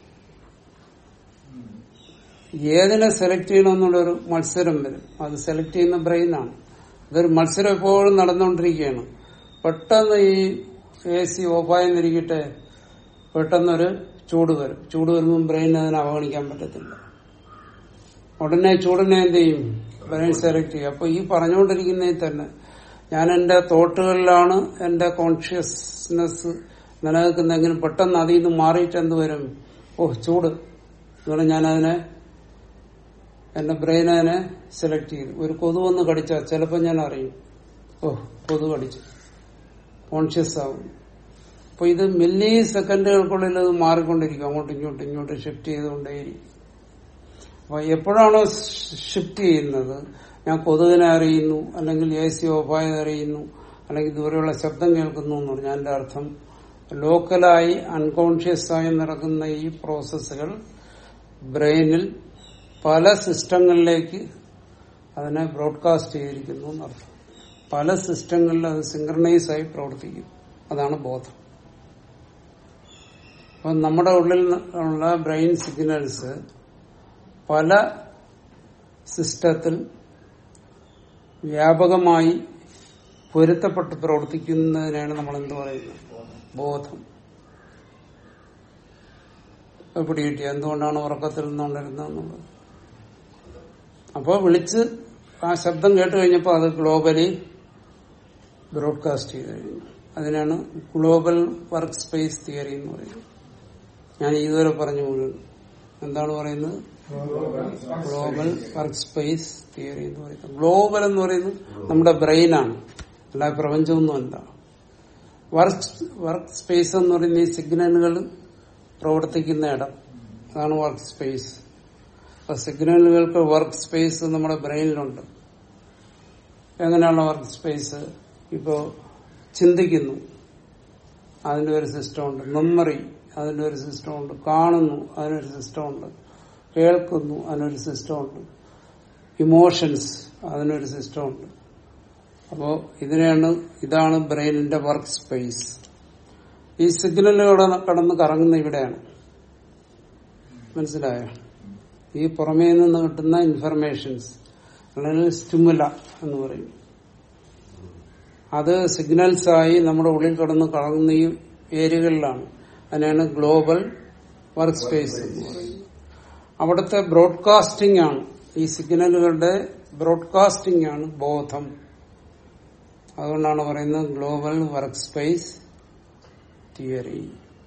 ഏതിനെ സെലക്ട് ചെയ്യണമെന്നുള്ളൊരു മത്സരം വരും അത് സെലക്ട് ചെയ്യുന്ന ബ്രെയിനാണ് ഇതൊരു മത്സരം എപ്പോഴും നടന്നുകൊണ്ടിരിക്കുകയാണ് പെട്ടെന്ന് ഈ എ സി ഓഫായെന്നിരിക്കട്ടെ പെട്ടെന്നൊരു ചൂട് വരും ചൂട് വരുമ്പോൾ ബ്രെയിൻ അതിനെ അവഗണിക്കാൻ പറ്റത്തില്ല ഉടനെ ചൂടിനെ എന്ത് ചെയ്യും ബ്രെയിൻ സെലക്ട് ചെയ്യും അപ്പൊ ഈ പറഞ്ഞുകൊണ്ടിരിക്കുന്നതിൽ തന്നെ ഞാൻ എന്റെ തോട്ടുകളിലാണ് എന്റെ കോൺഷ്യസ്നെസ് നിലനിൽക്കുന്നെങ്കിലും പെട്ടെന്ന് അതിൽ നിന്ന് മാറിയിട്ട് എന്ത് വരും ഓ ചൂട് അതുകൊണ്ട് ഞാനതിനെ എന്റെ ബ്രെയിൻ അതിനെ സെലക്ട് ചെയ്തു ഒരു കൊതു വന്ന് കടിച്ചാൽ ചിലപ്പോൾ ഞാൻ അറിയും ഓ കൊതു കടിച്ചു കോൺഷ്യസ് ആവും അപ്പൊ ഇത് മില്ലി സെക്കൻഡുകൾക്കുള്ളിൽ അത് മാറിക്കൊണ്ടിരിക്കും അങ്ങോട്ടും ഇങ്ങോട്ടും ഇങ്ങോട്ടും ഷിഫ്റ്റ് ചെയ്തുകൊണ്ടേയിരിക്കും അപ്പൊ എപ്പോഴാണോ ഷിഫ്റ്റ് ചെയ്യുന്നത് ഞാൻ കൊതുകിനെ അറിയുന്നു അല്ലെങ്കിൽ എ സി ഓഫായത് അറിയുന്നു അല്ലെങ്കിൽ ദൂരെയുള്ള ശബ്ദം കേൾക്കുന്നു എന്ന് പറഞ്ഞാൽ അതിന്റെ അർത്ഥം ലോക്കലായി അൺകോൺഷ്യസ് ആയി നടക്കുന്ന ഈ പ്രോസസ്സുകൾ ബ്രെയിനിൽ പല സിസ്റ്റങ്ങളിലേക്ക് അതിനെ ബ്രോഡ്കാസ്റ്റ് ചെയ്തിരിക്കുന്നു എന്നർത്ഥം പല സിസ്റ്റങ്ങളിൽ അത് സിംഗ്രണൈസ് ആയി പ്രവർത്തിക്കും അതാണ് ബോധം അപ്പൊ നമ്മുടെ ഉള്ളിൽ ഉള്ള ബ്രെയിൻ സിഗ്നൽസ് പല സിസ്റ്റത്തിൽ വ്യാപകമായി പൊരുത്തപ്പെട്ട് പ്രവർത്തിക്കുന്നതിനാണ് നമ്മൾ എന്ത് പറയുന്നത് ബോധം ഇപ്പൊ പിടികിട്ടി എന്തുകൊണ്ടാണ് ഉറക്കത്തിൽ നിന്നുകൊണ്ടിരുന്നതെന്നുള്ളത് അപ്പോൾ വിളിച്ച് ആ ശബ്ദം കേട്ട് കഴിഞ്ഞപ്പോൾ അത് ഗ്ലോബലി ബ്രോഡ്കാസ്റ്റ് ചെയ്ത് കഴിഞ്ഞു അതിനാണ് ഗ്ലോബൽ വർക്ക് സ്പേസ് തിയറി എന്ന് പറയുന്നത് ഞാൻ ഇതുവരെ പറഞ്ഞു മുഴുവൻ എന്താണ് പറയുന്നത് ഗ്ലോബൽ വർക്ക് സ്പേസ് തിയറി എന്ന് പറയുന്നത് ഗ്ലോബൽ എന്ന് പറയുന്നത് നമ്മുടെ ബ്രെയിനാണ് അല്ല പ്രപഞ്ചമൊന്നുമല്ല വർക്ക് വർക്ക് സ്പേസ് എന്ന് പറയുന്ന ഈ സിഗ്നലുകൾ പ്രവർത്തിക്കുന്ന ഇടം അതാണ് വർക്ക് സ്പേസ് അപ്പൊ സിഗ്നലുകൾക്ക് വർക്ക് സ്പേസ് നമ്മുടെ ബ്രെയിനിലുണ്ട് എങ്ങനെയുള്ള വർക്ക് സ്പേസ് ഇപ്പോ ചിന്തിക്കുന്നു അതിന്റെ ഒരു സിസ്റ്റം ഉണ്ട് മെമ്മറി അതിന്റെ ഒരു സിസ്റ്റം ഉണ്ട് കാണുന്നു അതിനൊരു സിസ്റ്റം ഉണ്ട് കേൾക്കുന്നു അതിനൊരു സിസ്റ്റം ഉണ്ട് ഇമോഷൻസ് അതിനൊരു സിസ്റ്റം ഉണ്ട് അപ്പോ ഇതിനെയാണ് ഇതാണ് ബ്രെയിനിന്റെ വർക്ക് സ്പേസ് ഈ സിഗ്നലുകൾ കടന്ന് കറങ്ങുന്ന ഇവിടെയാണ് മനസ്സിലായോ ഈ പുറമേ നിന്ന് കിട്ടുന്ന ഇൻഫർമേഷൻസ് അല്ലെങ്കിൽ സ്റ്റിമുല എന്ന് പറയും അത് സിഗ്നൽസ് ആയി നമ്മുടെ ഉള്ളിൽ കടന്ന് കറങ്ങുന്ന ഈ ഏരിയകളിലാണ് അതിനാണ് ഗ്ലോബൽ വർക്ക് സ്പേസ് എന്ന് പറയുന്നത് അവിടുത്തെ ബ്രോഡ്കാസ്റ്റിംഗ് ആണ് ഈ സിഗ്നലുകളുടെ ബ്രോഡ്കാസ്റ്റിംഗ് ആണ് ബോധം അതുകൊണ്ടാണ് പറയുന്നത് ഗ്ലോബൽ വർക്ക് സ്പേസ് തിയറി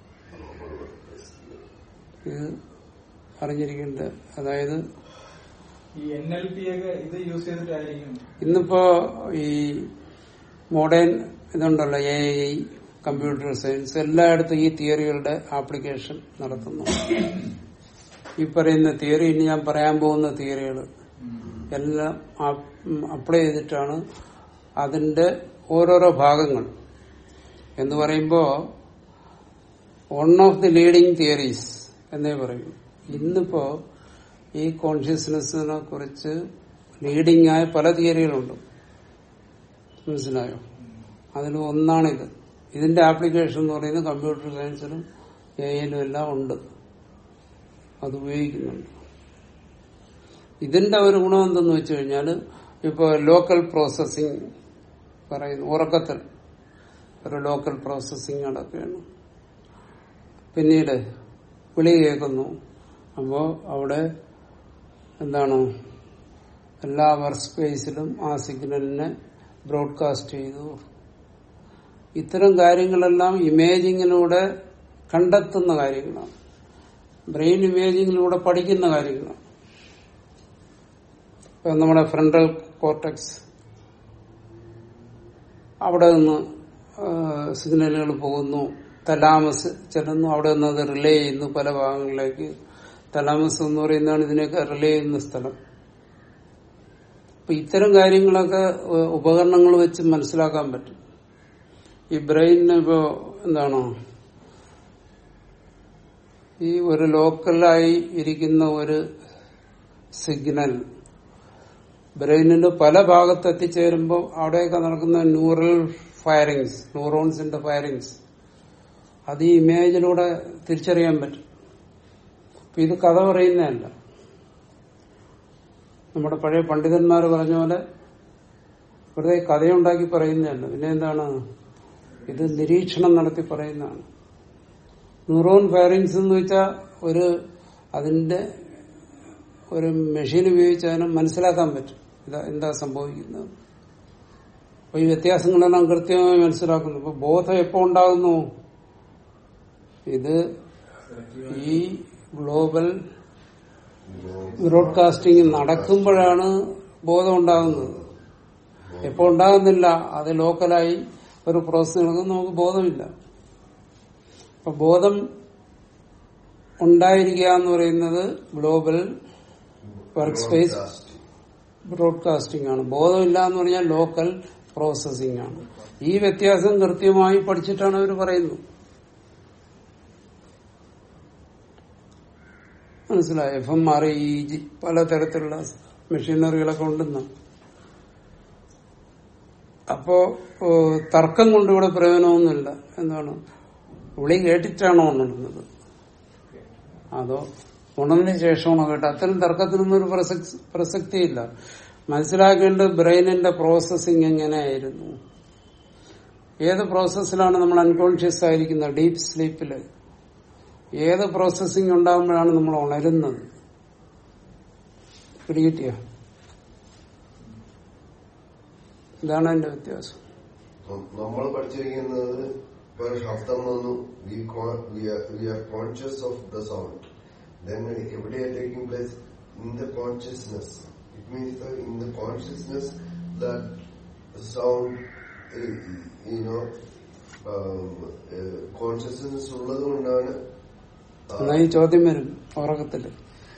ഇത് അറിഞ്ഞിരിക്കേണ്ട അതായത് ഈ എൻ എൽ പി ഒക്കെ ഇത് യൂസ് ചെയ്തിട്ടായിരിക്കും ഇന്നിപ്പോ ഈ മോഡേൺ ഇതുണ്ടല്ലോ എ ഐ കമ്പ്യൂട്ടർ സയൻസ് എല്ലായിടത്തും ഈ തിയറികളുടെ ആപ്ലിക്കേഷൻ നടത്തുന്നു ഈ പറയുന്ന തിയറി ഇനി ഞാൻ പറയാൻ പോകുന്ന തിയറികൾ എല്ലാം അപ്ലൈ ചെയ്തിട്ടാണ് അതിന്റെ ഓരോരോ ഭാഗങ്ങൾ എന്ന് പറയുമ്പോ one of the leading theories എന്നേ പറയും ഇന്നിപ്പോ ഈ കോൺഷ്യസ്നെസ്സിനെ കുറിച്ച് ലീഡിംഗ് ആയ പല തിയറികളുണ്ട് മനസ്സിലായോ അതിൽ ഒന്നാണിത് ഇതിന്റെ ആപ്ലിക്കേഷൻ എന്ന് പറയുന്നത് കമ്പ്യൂട്ടർ സയൻസിലും എ ഐയിലും എല്ലാം ഉണ്ട് അത് ഉപയോഗിക്കുന്നുണ്ട് ഇതിന്റെ ഒരു ഗുണം എന്തെന്ന് വെച്ച് കഴിഞ്ഞാൽ ഇപ്പൊ ലോക്കൽ പ്രോസസ്സിംഗ് പറയുന്നു ഉറക്കത്തിൽ ഒരു ലോക്കൽ പ്രോസസ്സിംഗ് നടക്കുകയാണ് പിന്നീട് വിളി കേൾക്കുന്നു അപ്പോ അവിടെ എന്താണ് എല്ലാ വർക്ക് സ്പേസിലും ആ സിഗ്നലിനെ ബ്രോഡ്കാസ്റ്റ് ചെയ്തു ഇത്തരം കാര്യങ്ങളെല്ലാം ഇമേജിങ്ങിലൂടെ കണ്ടെത്തുന്ന കാര്യങ്ങളാണ് ബ്രെയിൻ ഇമേജിങ്ങിലൂടെ പഠിക്കുന്ന കാര്യങ്ങളാണ് ഇപ്പൊ നമ്മുടെ ഫ്രണ്ടൽ കോർട്ടക്സ് അവിടെ നിന്ന് സിഗ്നലുകൾ പോകുന്നു തലാമസ് ചെല്ലുന്നു അവിടെ നിന്ന് അത് റിലേ ചെയ്യുന്നു പല ഭാഗങ്ങളിലേക്ക് തലാമസ് എന്ന് പറയുന്നതാണ് ഇതിനെയൊക്കെ റിലേ ചെയ്യുന്ന സ്ഥലം അപ്പൊ ഇത്തരം കാര്യങ്ങളൊക്കെ ഏഹ്, ഉപകരണങ്ങൾ വെച്ച് മനസ്സിലാക്കാൻ പറ്റും ഈ ബ്രെയിനിന് ഇപ്പോ എന്താണ് ഈ ഒരു ലോക്കലായി ഇരിക്കുന്ന ഒരു സിഗ്നൽ ബ്രെയിനിന്റെ പല ഭാഗത്ത് എത്തിച്ചേരുമ്പോൾ അവിടെയൊക്കെ നടക്കുന്ന ന്യൂറൽ ഫയറിങ്സ് ന്യൂറോൺസിന്റെ ഫയറിങ്സ് അത് ഈ ഇമേജിലൂടെ തിരിച്ചറിയാൻ പറ്റും അപ്പൊ ഇത് കഥ പറയുന്നതല്ല നമ്മുടെ പഴയ പണ്ഡിതന്മാർ പറഞ്ഞ പോലെ വെറുതെ കഥയുണ്ടാക്കി പറയുന്നതല്ല പിന്നെ എന്താണ് ഇത് നിരീക്ഷണം നടത്തി പറയുന്നതാണ് ന്യൂറോൺ ഫയറിങ്സ് എന്ന് വെച്ചാൽ ഒരു അതിന്റെ ഒരു മെഷീൻ ഉപയോഗിച്ച് അതിനെ മനസ്സിലാക്കാൻ പറ്റും ഇതാ എന്താ സംഭവിക്കുന്നത് അപ്പൊ ഈ വ്യത്യാസങ്ങളെല്ലാം കൃത്യമായി മനസ്സിലാക്കുന്നു ഇപ്പൊ ബോധം എപ്പോ ഉണ്ടാകുന്നു ഇത് ഈ ഗ്ലോബൽ ബ്രോഡ്കാസ്റ്റിംഗ് നടക്കുമ്പോഴാണ് ബോധം ഉണ്ടാകുന്നത് എപ്പോ ഉണ്ടാകുന്നില്ല അത് ലോക്കലായി ഒരു പ്രോസസ് നടക്കും നമുക്ക് ബോധമില്ല അപ്പൊ ബോധം ഉണ്ടായിരിക്കുക എന്ന് പറയുന്നത് ഗ്ലോബൽ വർക്ക് സ്പേസ് ബ്രോഡ്കാസ്റ്റിംഗ് ആണ് ബോധമില്ല എന്ന് പറഞ്ഞാൽ ലോക്കൽ പ്രോസസിംഗ് ആണ് ഈ വ്യത്യാസം കൃത്യമായി പഠിച്ചിട്ടാണ് അവർ പറയുന്നത് മനസ്സിലായി F M R E G പലതരത്തിലുള്ള മെഷീനറികളൊക്കെ ഉണ്ടെന്ന് അപ്പോ ഓ, തർക്കം കൊണ്ട് ഇവിടെ പ്രയോജനമൊന്നുമില്ല എന്താണ് വിളി കേട്ടിട്ടാണോ ഉണർന്നത് അതോ ഉണർന്നതിന് ശേഷമാണോ കേട്ടോ അത്തരം തർക്കത്തിനൊന്നും ഒരു പ്രസക്തി പ്രസക്തിയില്ല മനസ്സിലാക്കേണ്ടത് ബ്രെയിനിന്റെ പ്രോസസ്സിങ് എങ്ങനെയായിരുന്നു ഏത് പ്രോസസ്സിലാണ് നമ്മൾ അൺകോൺഷ്യസ് ആയിരിക്കുന്നത് ഡീപ്പ് സ്ലീപ്പില് ഏത് പ്രോസസ്സിങ് ഉണ്ടാകുമ്പോഴാണ് നമ്മൾ ഉണരുന്നത് പിടികിട്ടിയ ഇതാണ് അതിന്റെ വ്യത്യാസം നമ്മൾ പഠിച്ചിരിക്കുന്നത് ഇപ്പൊ ശബ്ദം വന്നു we are conscious of the sound then എവിടെയാ taking place in the consciousness it means in the consciousness that sound you know consciousness ഉള്ളത് കൊണ്ടാണ് എന്നാ ഈ ചോദ്യം വരും ഉറക്കത്തില്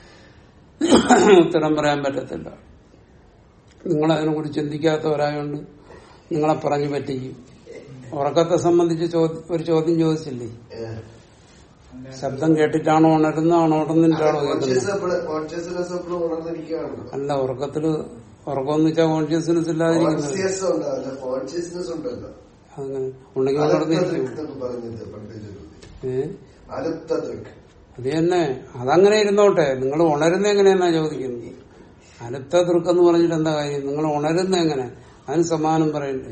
ഉത്തരം പറയാൻ പറ്റത്തില്ല നിങ്ങൾ അതിനെക്കുറിച്ച് ചിന്തിക്കാത്തവരായോണ്ട് നിങ്ങളെ പറഞ്ഞു പറ്റിക്കും ഉറക്കത്തെ സംബന്ധിച്ച് ചോദ്യ- ഒരു ചോദ്യം ചോദിച്ചില്ലേ ശബ്ദം കേട്ടിട്ടാണോ ഉണരുന്നതാണോ ഉണർന്നിട്ടാണോ കേൾക്കുന്നത് കോൺഷ്യസ്നെസ് എപ്പോഴും ഉണർന്നിരിക്കുകയാണല്ലോ അല്ല ഉറക്കത്തില് ഉറക്കമെന്ന് വെച്ചാൽ കോൺഷ്യസ്നെസ് ഇല്ലാതിരിക്കുന്നത് കോൺഷ്യസ് ഉണ്ടാവില്ല കോൺഷ്യസ്നെസ് ഉണ്ടല്ലോ അങ്ങനെ ഉണ്ടെങ്കിൽ ഉണർന്നിരിക്കും അലുപ്തദൃക് പറഞ്ഞത് പണ്ട് ചൊല്ലി ഏ അലുപ്തദൃക് അത് തന്നെ അതങ്ങനെ ഇരുന്നോട്ടെ നിങ്ങൾ ഉണരുന്ന എങ്ങനെയെന്നാ ചോദിക്കുന്നത് അലുപ്ത ദൃക്കെന്ന് പറഞ്ഞിട്ട് എന്താ കാര്യം നിങ്ങൾ ഉണരുന്ന എങ്ങനെ അതിന് സമാനം പറയണ്ടേ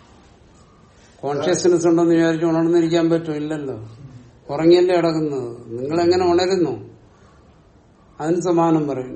കോൺഷ്യസ്നെസ് ഉണ്ടെന്ന് വിചാരിച്ച് ഉണർന്നിരിക്കാൻ പറ്റും ഇല്ലല്ലോ ഉറങ്ങിയല്ലേ കിടക്കുന്നത് നിങ്ങൾ എങ്ങനെ ഉണരുന്നു അതിന് സമാനം പറയുന്നു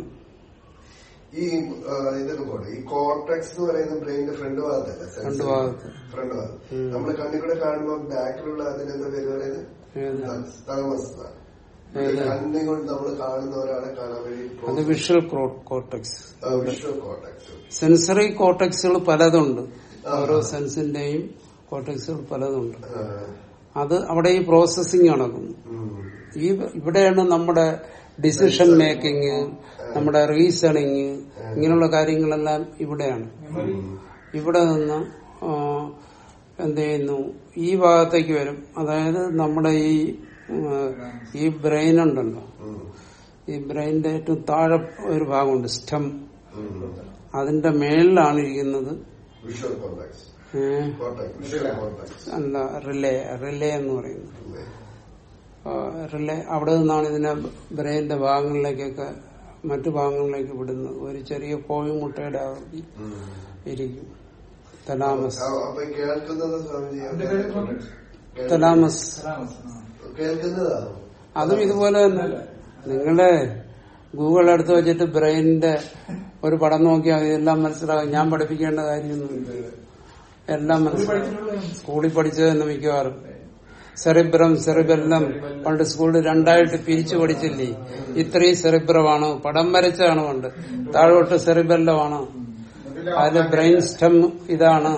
ഈ ആ, ഇതൊക്കെ പോട്ടെ ഈ കോർട്ടക്സ് എന്ന് പറയുന്ന ബ്രെയിനിന്റെ ഫ്രണ്ട് ഭാഗത്തല്ല ഫ്രണ്ട് ഭാഗത്ത് ഫ്രണ്ട് ഭാഗത്ത് ഉം. നമ്മൾ കണ്ണിൽ കൂടെ കാണുമ്പോൾ ബാക്കിലുള്ള അതിനെന്താ പേര് പറയുന്നത് ഏത്? തലമസ് ഏത്? കണ്ണി കൊണ്ട് നമ്മൾ കാണുന്ന ഒരാളെ കാണാൻ അത് വേണ്ടി visual cortex visual cortex sensory കോർട്ടക്സുകൾ പലതുണ്ട് ഓരോ സെൻസിന്റെയും കോർട്ടക്സുകൾ പലതുണ്ട് അത് അവിടെ ഈ പ്രോസസ്സിംഗ് നടക്കുന്നു ഈ ഇവിടെയാണ് നമ്മുടെ ഡിസിഷൻ മേക്കിംഗ് നമ്മുടെ റീസണിങ് ഇങ്ങനെയുള്ള കാര്യങ്ങളെല്ലാം ഇവിടെയാണ് ഇവിടെ നിന്ന് ആ, എന്ത് ചെയ്യുന്നു ഈ ഭാഗത്തേക്ക് വരും അതായത് നമ്മുടെ ഈ ആ, ഈ ബ്രെയിൻ ഉണ്ടല്ലോ ഈ ബ്രെയിനിന്റെ ഏറ്റവും താഴെ ഒരു ഭാഗമുണ്ട് സ്റ്റം അതിന്റെ മേളിലാണ് ഇരിക്കുന്നത് വിഷ്വൽ കോർട്ടക്സ് ഏ, കോർട്ടക്സ് വിഷ്വൽ കോർട്ടക്സ് അല്ല റിലേ റിലേ എന്ന് പറയുന്നത് ആ, റിലേ അവിടെ നിന്നാണ് ഇതിനെ ബ്രെയിനിന്റെ ഭാഗങ്ങളിലേക്കൊക്കെ മറ്റു ഭാഗങ്ങളിലേക്ക് വിടുന്നത് ഒരു ചെറിയ കോഴി മുട്ടയുടെ ആകൃതി ഇരിക്കും തലാമസ് അപ്പൊ കേൾക്കുന്നത് സ്വാമിജി അതിന്റെ പേര് കോർട്ടക്സ്. തലാമസ് സലാമസ്. ആ. കേൾക്കുന്നതാണോ അതും ഇതുപോലെ തന്നെ നിങ്ങളെ ഗൂഗിൾ എടുത്ത് വെച്ചിട്ട് ബ്രെയിനിന്റെ ഒരു പടം നോക്കിയാൽ ഇതെല്ലാം മനസ്സിലാകും ഞാൻ പഠിപ്പിക്കേണ്ട കാര്യമൊന്നുമില്ല എല്ലാം ഇത് മനസ്സിലാകും പഠിച്ചിട്ടുള്ള സ്കൂളിൽ പഠിച്ചത് തന്നെ മിക്കവാറും സെറിബ്രം സെറിബെല്ലം പണ്ട് സ്കൂളിൽ രണ്ടായിട്ട് പിരിച്ചു പഠിച്ചില്ലേ ഇത്രയും സെറിബ്രമാണ് പടം വരച്ചാണ് പണ്ട് താഴോട്ട് സെറിബെല്ലമാണ് അതില് ബ്രെയിൻ സ്റ്റം ഇതാണ്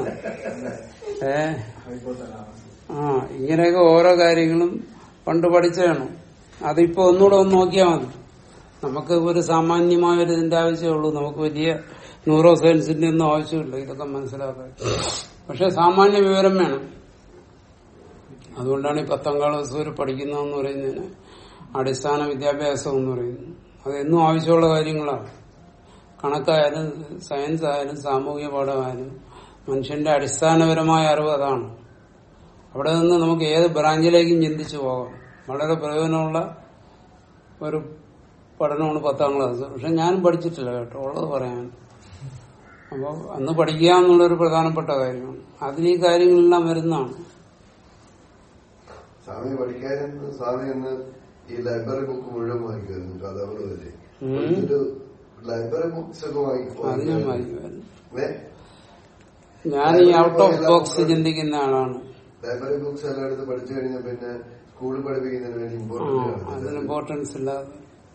ഏ ആ ഇങ്ങനെയൊക്കെ ഓരോ കാര്യങ്ങളും പണ്ട് പഠിച്ചതാണ് അതിപ്പോ ഒന്നുകൂടെ ഒന്ന് നോക്കിയാൽ മതി നമുക്ക് ഒരു സാമാന്യമായ ഒരു ഇതിന്റെ ആവശ്യമേ ഉള്ളൂ നമുക്ക് വലിയ ന്യൂറോ സയൻസിന്റെ ഒന്നും ആവശ്യമില്ല ഇതൊക്കെ മനസ്സിലാക്കാൻ പക്ഷെ സാമാന്യ വിവരം വേണം അതുകൊണ്ടാണ് ഈ പത്താം ക്ലാസ് വരെ പഠിക്കുന്നതെന്ന് പറയുന്നതിന് അടിസ്ഥാന വിദ്യാഭ്യാസം എന്ന് പറയുന്നത് അത് എന്നും ആവശ്യമുള്ള കാര്യങ്ങളാണ് കണക്കായാലും സയൻസ് ആയാലും സാമൂഹിക പാഠമായാലും മനുഷ്യന്റെ അടിസ്ഥാനപരമായ അറിവ് അതാണ് അവിടെ നിന്ന് നമുക്ക് ഏത് ബ്രാഞ്ചിലേക്കും ചിന്തിച്ചു പോകാം വളരെ പ്രയോജനമുള്ള ഒരു പഠനമാണ് പത്താം ക്ലാസ് പക്ഷെ ഞാനും പഠിച്ചിട്ടില്ല കേട്ടോ ഉള്ളത് പറയാൻ അപ്പോൾ അന്ന് പഠിക്കുക എന്നുള്ളൊരു പ്രധാനപ്പെട്ട കാര്യമാണ് അതിൽ ഈ കാര്യങ്ങളെല്ലാം വരുന്നതാണ് സ്വാമി പഠിക്കാനെന്ന് സ്വാമി എന്ന് ഈ ലൈബ്രറി ബുക്ക് മുഴുവൻ വായിക്കുമായിരുന്നു കഥകൾ വരെ ഉം. എന്നിട്ട് ലൈബ്രറി ബുക്സ് ഒക്കെ അത് ഞാൻ വായിക്കും വായിക്കുമായിരുന്നു ഏ? ഞാൻ ഈ ഔട്ട് ഓഫ് ബോക്സ് ചിന്തിക്കുന്ന ആളാണ് ലൈബ്രറി ബുക്സ് എല്ലാം എടുത്ത് പഠിച്ചു കഴിഞ്ഞാൽ പിന്നെ സ്കൂളിൽ പഠിപ്പിക്കുന്നതിന് വേണ്ടി ആ, അതിന് ഇമ്പോർട്ടന്റ് ഇമ്പോർട്ടൻസ് ഇല്ലാതെ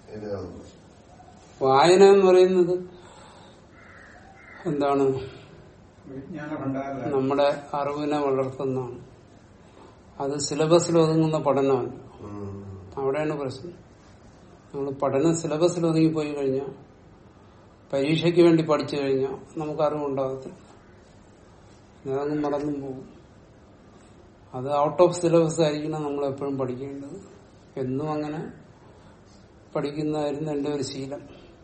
വായന എന്ന് പറയുന്നത് എന്താണ് വിജ്ഞാന ഭണ്ഡാരം നമ്മുടെ അറിവിനെ വളർത്തുന്നതാണ് അത് സിലബസിൽ ഒതുങ്ങുന്ന പഠനമല്ല അവിടെയാണ് പ്രശ്നം നമ്മൾ പഠനം സിലബസിൽ ഒതുങ്ങി പോയി കഴിഞ്ഞാൽ പരീക്ഷയ്ക്ക് വേണ്ടി പഠിച്ചു കഴിഞ്ഞാൽ നമുക്ക് അറിവുണ്ടാകത്തില്ല അതങ്ങ് മറന്നും പോകും അത് ഔട്ട് ഓഫ് സിലബസ് ആയിരിക്കണം നമ്മൾ എപ്പോഴും പഠിക്കേണ്ടത് എന്നും അങ്ങനെ പഠിക്കുന്നതായിരുന്നു എന്റെ ഒരു ശീലം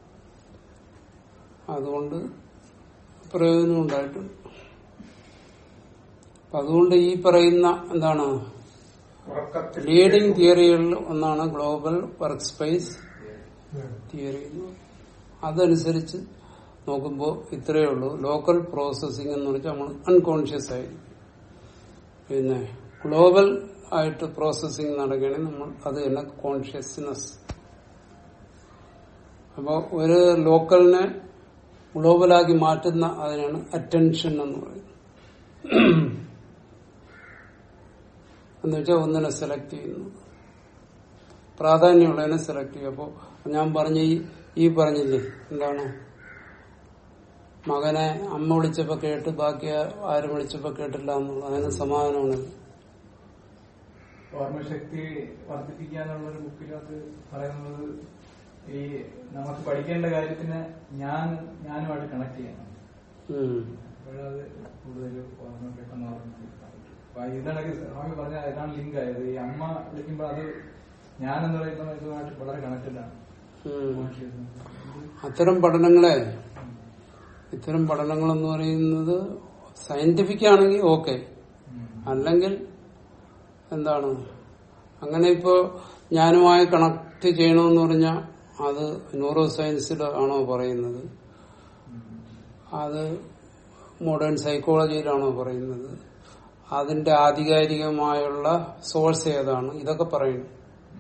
അതുകൊണ്ട് പ്രയോജനം ഉണ്ടായിട്ടുണ്ട് അപ്പൊ അതുകൊണ്ട് ഈ പറയുന്ന എന്താണ് ഉറക്കത്തിൽ ലീഡിംഗ് തിയറികളിൽ ഒന്നാണ് ഗ്ലോബൽ വർക്ക് സ്പേസ് തിയറി എന്ന് പറയുന്നത്. അതനുസരിച്ച് നോക്കുമ്പോൾ ഇത്രയേ ഉള്ളൂ ലോക്കൽ പ്രോസസ്സിംഗ് എന്ന് വെച്ചാൽ നമ്മൾ അൺകോൺഷ്യസ് ആയി പിന്നെ ഗ്ലോബൽ ആയിട്ട് പ്രോസസ്സിംഗ് നടക്കുകയാണെങ്കിൽ നമ്മൾ അത് തന്നെ കോൺഷ്യസ്നെസ് അപ്പോൾ ഒരു ലോക്കലിനെ ഗ്ലോബലാക്കി മാറ്റുന്ന അതിനാണ് അറ്റൻഷൻ എന്ന് പറയുന്നത് എന്ന് വെച്ചാൽ ഒന്നിനെ സെലക്ട് ചെയ്യുന്നു പ്രാധാന്യമുള്ളതിനെ സെലക്ട് ചെയ്യും അപ്പോൾ ഞാൻ പറഞ്ഞ ഈ ഈ പറഞ്ഞില്ലേ എന്താണ് മകനെ അമ്മ വിളിച്ചപ്പോ കേട്ട് ബാക്കി ആരും വിളിച്ചപ്പോ കേട്ടില്ല എന്നുള്ളത് അതിന് സമാധാനമാണ് ഓർമ്മശക്തി വർദ്ധിപ്പിക്കാനുള്ള ഒരു ബുക്കിനകത്ത് പറയുന്നത് ഈ നമുക്ക് പഠിക്കേണ്ട കാര്യത്തിന് ഞാൻ ഞാനുമായിട്ട് കണക്ട് ചെയ്യണം ഉം. അപ്പോഴത് കൂടുതൽ ഓർമ്മ പെട്ടെന്ന് ഓർമ്മ അപ്പൊ ഇതിനിടയ്ക്ക് സ്വാമി പറഞ്ഞ ഇതാണ് ലിങ്ക് ആയത് ഈ അമ്മ വിളിക്കുമ്പോൾ അത് ഞാൻ എന്ന് പറയുന്ന ഇതുമായിട്ട് വളരെ കണക്റ്റഡ് ആണ് ഉം. Consciousness. അത്തരം പഠനങ്ങളെ ഇത്തരം പഠനങ്ങൾ എന്ന് പറയുന്നത് സയന്റിഫിക് ആണെങ്കിൽ ഓക്കെ ഉം. അല്ലെങ്കിൽ എന്താണ് അങ്ങനെ ഇപ്പോ ഞാനുമായി കണക്ട് ചെയ്യണമെന്ന് പറഞ്ഞാൽ അത് ന്യൂറോ സയൻസിൽ ആണോ പറയുന്നത് അത് മോഡേൺ സൈക്കോളജിയിലാണോ പറയുന്നത് അതിന്റെ ആധികാരികമായുള്ള സോഴ്സ് ഏതാണ് ഇതൊക്കെ പറയുന്നു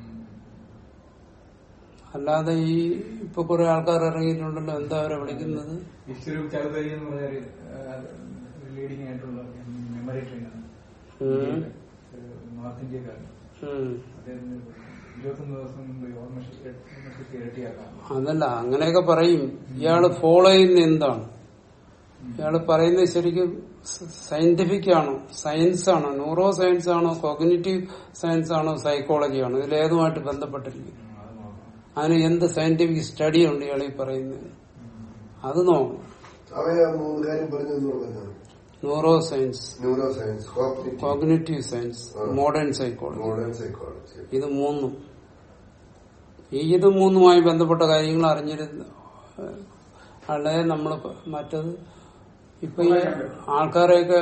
അല്ലാതെ ഈ ഇപ്പൊ കുറെ ആൾക്കാർ ഇറങ്ങിയിട്ടുണ്ടല്ലോ എന്താ അവരെ വിളിക്കുന്നത് ഈശ്വരു ചൗധരി എന്ന് പറഞ്ഞ ലീഡിംഗ് ആയിട്ടുള്ള മെമ്മറി ട്രെയിനർ ഉം. നോർത്ത് ഇന്ത്യക്കാരൻ ഉം. അദ്ദേഹത്തിന് ഇരുപത്തൊന്ന് ദിവസം കൊണ്ട് ഓർമ്മശക്തി ഓർമ്മശക്തി ഇരട്ടിയാക്കാം അതല്ല അങ്ങനെയൊക്കെ പറയും ഇയാള് ഫോളോ ചെയ്യുന്ന എന്താണ് ഇയാള് പറയുന്നത് ശരിക്കും സയന്റിഫിക് ആണോ സയൻസ് ആണോ ന്യൂറോ സയൻസ് ആണോ കോഗ്നിറ്റീവ് സയൻസ് ആണോ സൈക്കോളജി ആണോ ഇതിലേതുമായിട്ട് ബന്ധപ്പെട്ടിരിക്കും ഉം, അത് നോക്കാം അതിന് എന്ത് സയന്റിഫിക് സ്റ്റഡി ഉണ്ട് ഇയാൾ ഈ പറയുന്നത് അത് നോക്കണം അവയെ ആ മൂന്ന് കാര്യം പറഞ്ഞു എന്നുള്ളത് neuroscience neuroscience cognitive science modern psychology modern psychology ഇത് മൂന്നും ഈ ഇത് മൂന്നുമായി ബന്ധപ്പെട്ട കാര്യങ്ങൾ അറിഞ്ഞിരുന്ന അല്ലാതെ നമ്മൾ മറ്റത് ഇപ്പൊ ഈ ആൾക്കാരെയൊക്കെ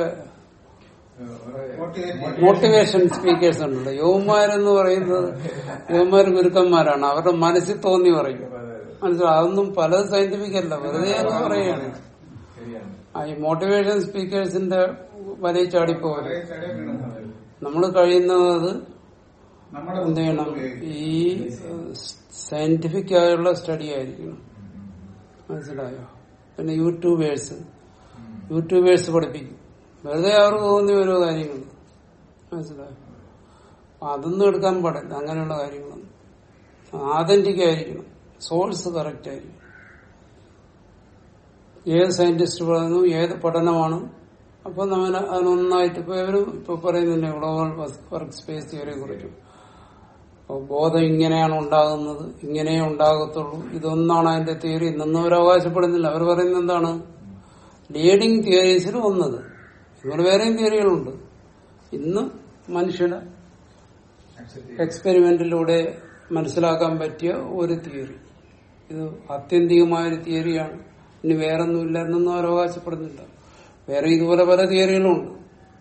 മോട്ടിവേഷൻ സ്പീക്കേഴ്സ് ഉണ്ടല്ലോ യുവന്മാരെന്ന് പറയുന്നത് യുവന്മാർ ഗുരുക്കന്മാരാണ് അവരുടെ മനസ്സിൽ തോന്നി പറയും മനസ്സിലാവും അതൊന്നും പലത് സയന്റിഫിക് അല്ല വെറുതെ അങ്ങ് പറയുകയാണ് ശരിയാണ് ആ ഈ മോട്ടിവേഷൻ സ്പീക്കേഴ്സിന്റെ വലയിൽ ചാടിപ്പോകരുത് വളരെ ചെറിയ വീണത്. നമ്മൾ കഴിയുന്നത് നമ്മുടെ എന്ത് ചെയ്യണം ഈ സയന്റിഫിക് ആയുള്ള സ്റ്റഡി ആയിരിക്കണം മനസ്സിലായോ പിന്നെ യൂട്യൂബേഴ്സ് യൂട്യൂബേഴ്സ് പഠിപ്പിക്കും വെറുതെ അവർക്ക് തോന്നി ഓരോ കാര്യങ്ങൾ മനസ്സിലായോ അതൊന്നും എടുക്കാൻ പാടില്ല അങ്ങനെയുള്ള കാര്യങ്ങളൊന്നും ആതന്റിക് ആയിരിക്കണം സോഴ്സ് കറക്റ്റ് ആയിരിക്കണം ഏത് സയന്റിസ്റ്റ് പറയുന്നു ഏത് പഠനമാണ് അപ്പൊ നമ്മൾ അതിനൊന്നായിട്ട് ഇപ്പൊ ഇവര് ഇപ്പൊ പറയുന്നില്ലേ ഗ്ലോബൽ വർക്ക് സ്പേസ് തിയറിയെ കുറിച്ചും അപ്പൊ ബോധം ഇങ്ങനെയാണ് ഉണ്ടാകുന്നത് ഇങ്ങനെയേ ഉണ്ടാകത്തുള്ളൂ ഇതൊന്നാണ് അതിന്റെ തിയറി ഇന്നൊന്നും അവർ അവകാശപ്പെടുന്നില്ല അവർ പറയുന്നത് എന്താണ് ലീഡിംഗ് തിയറീസിൽ വന്നത് ഇതുപോലെ വേറെയും തിയറികളുണ്ട് ഇന്ന് മനുഷ്യന് അക്സെപ്റ്റ് എക്സ്പെരിമെന്റിലൂടെ മനസ്സിലാക്കാൻ പറ്റിയ ഒരു തിയറി ഇത് ആത്യന്തികമായ ഒരു തിയറിയാണ് ഇനി വേറൊന്നുമില്ല എന്നൊന്നും അവർ അവകാശപ്പെടുന്നില്ല വേറെ ഇതുപോലെ പല തിയറികളുമുണ്ട്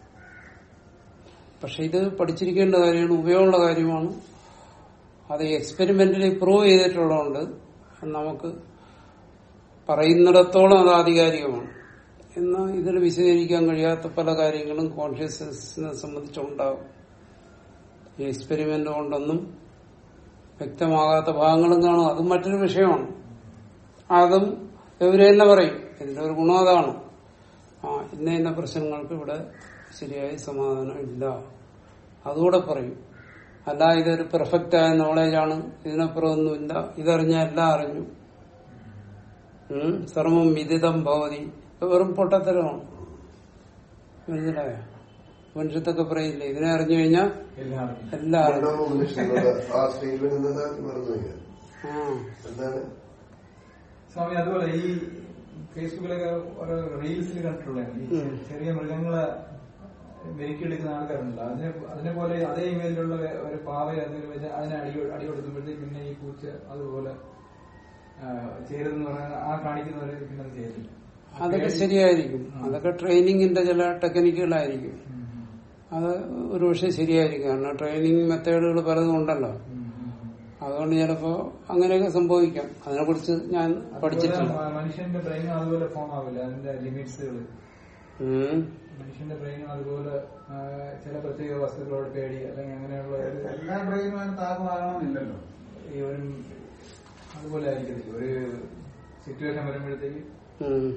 പക്ഷെ ഇത് പഠിച്ചിരിക്കേണ്ട കാര്യമാണ് ഉപയോഗമുള്ള കാര്യമാണ് അത് എക്സ്പെരിമെന്റിൽ പ്രൂവ് ചെയ്തിട്ടുള്ളതുകൊണ്ട് നമുക്ക് പറയുന്നിടത്തോളം അത് ആധികാരികമാണ് എന്നാൽ ഇതിൽ വിശദീകരിക്കാൻ കഴിയാത്ത പല കാര്യങ്ങളും കോൺഷ്യസ്നെസ്സിനെ സംബന്ധിച്ചുണ്ടാകും ഈ എക്സ്പെരിമെന്റ് കൊണ്ടൊന്നും വ്യക്തമാകാത്ത ഭാഗങ്ങളും കാണും അതും മറ്റൊരു വിഷയമാണ് അതും ഇവര് തന്നെ പറയും ഇതിന്റെ ഒരു ഗുണം അതാണ് ആ ഇന്ന ഇന്ന പ്രശ്നങ്ങൾക്ക് ഇവിടെ ശരിയായ സമാധാനം ഇല്ല അതുകൂടെ പറയും അല്ല ഇതൊരു പെർഫെക്റ്റ് ആയ നോളേജാണ് ഇതിനപ്പുറം ഒന്നുമില്ല ഇതറിഞ്ഞ എല്ലാം അറിഞ്ഞു ഉം. സർവം വിദിതം ഭവതി ഇത് വെറും പൊട്ടത്തരമാണ് മനസ്സിലായ മനുഷ്യത്തൊക്കെ പറയില്ലേ ഇതിനെ അറിഞ്ഞു കഴിഞ്ഞാൽ എല്ലാവരും എല്ലാം അറിഞ്ഞു ഉണ്ടാവും മനുഷ്യനുള്ള ആ സ്റ്റേറ്റ്മെന്റ് എന്താ മറന്നു പോയി ഞാൻ. ആ എന്താണ് സ്വാമി അതുപോലെ ഈ ഫേസ്ബുക്കിലൊക്കെ ഓരോ റീൽസിൽ കണ്ടിട്ടുള്ള ഈ ഉം. ചെറിയ മൃഗങ്ങളെ മെരുക്കിയെടുക്കുന്ന ആൾക്കാരുണ്ടല്ലോ അതിനെ അതിനെ പോലെ അതേ ഇമേജിലുള്ള ഒരു പാവയെ അതിൽ വെച്ച് അതിനെ അടി അടി കൊടുക്കുമ്പോഴത്തേക്ക് പിന്നെ ഈ പൂച്ച അതുപോലെ ചെയ്തതെന്ന് പറഞ്ഞാൽ ആ കാണിക്കുന്നവരെ പിന്നെ അത് ചെയ്തില്ല അതൊക്കെ ശരിയായിരിക്കും അതൊക്കെ ട്രെയിനിങ്ങിന്റെ ചില ടെക്നിക്കുകളായിരിക്കും ഉം, ഉം. അത് ഒരു പക്ഷെ ശരിയായിരിക്കും കാരണം ട്രെയിനിങ് മെത്തേഡുകൾ പലതും ഉണ്ടല്ലോ ഉം, ഉം, ഉം. അതുകൊണ്ട് ചിലപ്പോ അങ്ങനെയൊക്കെ സംഭവിക്കാം അതിനെ കുറിച്ച് ഞാൻ പഠിച്ചിട്ടില്ല അതുപോലെ മനുഷ്യന്റെ ബ്രെയിനും അതുപോലെ ഫോം ആവില്ല അതിന്റെ ലിമിറ്റ്സുകൾ ഉം. മനുഷ്യന്റെ ബ്രെയിനും അതുപോലെ ആ, ചില പ്രത്യേക വസ്തുക്കളോട് പേടി അല്ലെങ്കിൽ അങ്ങനെയുള്ള ഒരു എല്ലാ ബ്രെയിനും താപമാകണമെന്നില്ലല്ലോ ഈ ഒരു അതുപോലെ ആയിരിക്കത്തില്ല ഒരു സിറ്റുവേഷൻ വരുമ്പോഴത്തേക്ക് ഉം.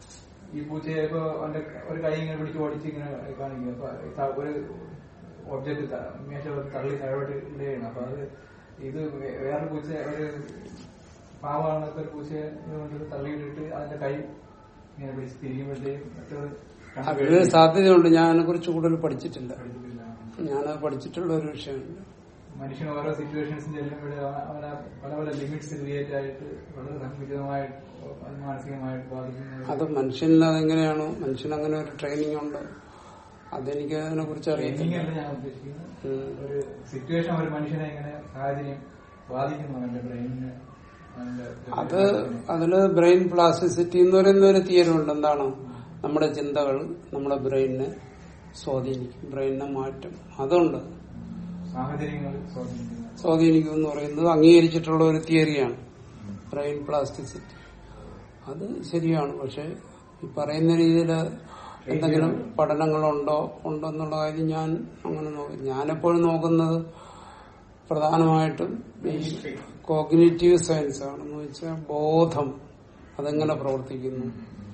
ഈ പൂച്ചയെ ഇപ്പൊ അവന്റെ ഒരു കൈ ഇങ്ങനെ പിടിച്ച് ഓടിച്ച് ഇങ്ങനെ കാണിക്കും അപ്പൊ ത- ഒരു ഒബ്ജക്ട് മേശ തള്ളി താഴോട്ട് ഇടുകയാണ് അപ്പൊ അത് ഇത് വേ- വേറൊരു പൂച്ച ഒരു പാവാണൊക്കെ ഒരു പൂച്ചയെ കൊണ്ട് തള്ളിയിട്ടിട്ട് അതിന്റെ കൈ ഇങ്ങനെ പിടിച്ച് തിരിയുമ്പോഴത്തേക്കും മറ്റൊരു അതിന് സാധ്യതയുണ്ട് ഞാൻ അതിനെ കുറിച്ച് കൂടുതൽ പഠിച്ചിട്ടില്ല പഠിച്ചിട്ടില്ല. ഞാനത് പഠിച്ചിട്ടുള്ള ഒരു വിഷയമുണ്ട് മനുഷ്യൻ ഓരോ സിറ്റുവേഷൻസും ചെല്ലുമ്പോഴേ അവനെ പല പല ലിമിറ്റ്സ് ക്രിയേറ്റ് ആയിട്ട് വളരെ സങ്കുചിതമായിട്ട് അത് മാനസികമായിട്ട് ബാധിക്കുന്നത് അത് മനുഷ്യനിൽ അതെങ്ങനെയാണോ മനുഷ്യന് അങ്ങനെ ഒരു ട്രെയിനിങ് ഉണ്ട് അതെനിക്ക് അതിനെ കുറിച്ച് ട്രെയിനിങ് അറിയത്തില്ല അല്ല ഞാൻ ഉദ്ദേശിക്കുന്നത് ഉം. ഒരു സിറ്റുവേഷൻ ഒരു മനുഷ്യനെ എങ്ങനെ സാഹചര്യം ബാധിക്കുന്നു അവന്റെ ബ്രെയിനിന് അവന്റെ അത് അതില് ബ്രെയിൻ പ്ലാസ്റ്റിസിറ്റി എന്ന് പറയുന്ന ഒരു തിയറി ഉണ്ട് എന്താണ് നമ്മുടെ ചിന്തകൾ നമ്മുടെ ബ്രെയിനിനെ സ്വാധീനിക്കും ബ്രെയിനിനെ മാറ്റും അതുണ്ട് സാഹചര്യങ്ങൾ സ്വാധീനിക്കുന്നത് സ്വാധീനിക്കും എന്ന് പറയുന്നത് അംഗീകരിച്ചിട്ടുള്ള ഒരു തിയറിയാണ് ബ്രെയിൻ പ്ലാസ്റ്റിസിറ്റി അത് ശരിയാണ് പക്ഷെ ഈ പറയുന്ന രീതിയിൽ എന്തെങ്കിലും പഠനങ്ങളുണ്ടോ ഉണ്ടോ എന്നുള്ള കാര്യം ഞാൻ അങ്ങനെ നോക്കി ഞാനെപ്പോഴും നോക്കുന്നത് പ്രധാനമായിട്ടും ഈ കോഗ്നേറ്റീവ് സയൻസ് ആണെന്ന് വെച്ചാൽ ബോധം അതെങ്ങനെ പ്രവർത്തിക്കുന്നു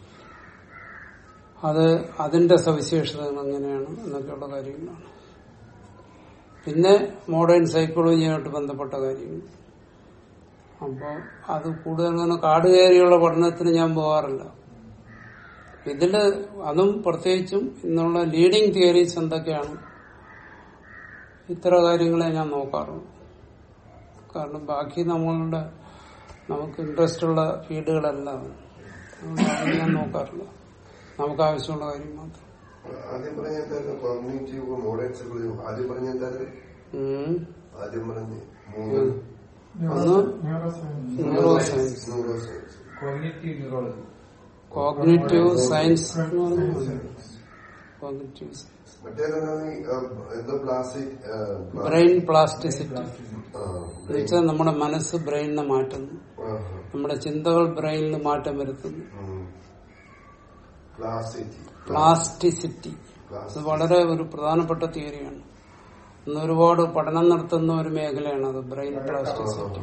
അത് അതിന്റെ സവിശേഷതകൾ എങ്ങനെയാണ് എന്നൊക്കെയുള്ള കാര്യങ്ങളാണ് പിന്നെ മോഡേൺ സൈക്കോളജിയുമായിട്ട് ബന്ധപ്പെട്ട കാര്യങ്ങൾ അപ്പോൾ അത് കൂടുതൽ അങ്ങനെ കാട് കയറിയുള്ള പഠനത്തിന് ഞാൻ പോകാറില്ല ഇതില് അതും പ്രത്യേകിച്ചും ഇന്നുള്ള ലീഡിങ് തിയറീസ് എന്തൊക്കെയാണ് ഇത്ര കാര്യങ്ങളെ ഞാൻ നോക്കാറുള്ളൂ കാരണം ബാക്കി നമ്മളുടെ നമുക്ക് ഇൻട്രസ്റ്റ് ഉള്ള ഫീൽഡുകളെല്ലാം അതുകൊണ്ട് അത് ഞാൻ നോക്കാറില്ല നമുക്ക് ആവശ്യമുള്ള കാര്യം മാത്രം ആദ്യം പറഞ്ഞ എന്തായിരുന്നു കോമ്പിനേറ്റീവ് മോഡേൺ സൈക്കോളജി ആദ്യം പറഞ്ഞ എന്തായിരുന്നു ഉം. ആദ്യം പറഞ്ഞ് മൂന്ന് ഒന്ന് neuroscience neuroscience cognitive neurology cognitive science എന്ന് പറഞ്ഞാൽ കോഗ്നേറ്റീവ് സയൻസ് മറ്റേതാണ് എന്തോ പ്ലാസ്റ്റിക് ബ്രെയിൻ പ്ലാസ്റ്റിസിറ്റി എന്നുവെച്ചാൽ നമ്മുടെ മനസ്സ് ബ്രെയിനിനെ മാറ്റുന്നു നമ്മുടെ ചിന്തകൾ ബ്രെയിനിൽ മാറ്റം വരുത്തുന്നു പ്ലാസ്റ്റിക് പ്ലാസ്റ്റിസിറ്റി അത് വളരെ ഒരു പ്രധാനപ്പെട്ട തിയറിയാണ് ഇന്ന് ഒരുപാട് പഠനം നടത്തുന്ന ഒരു മേഖലയാണ് അത് brain plasticity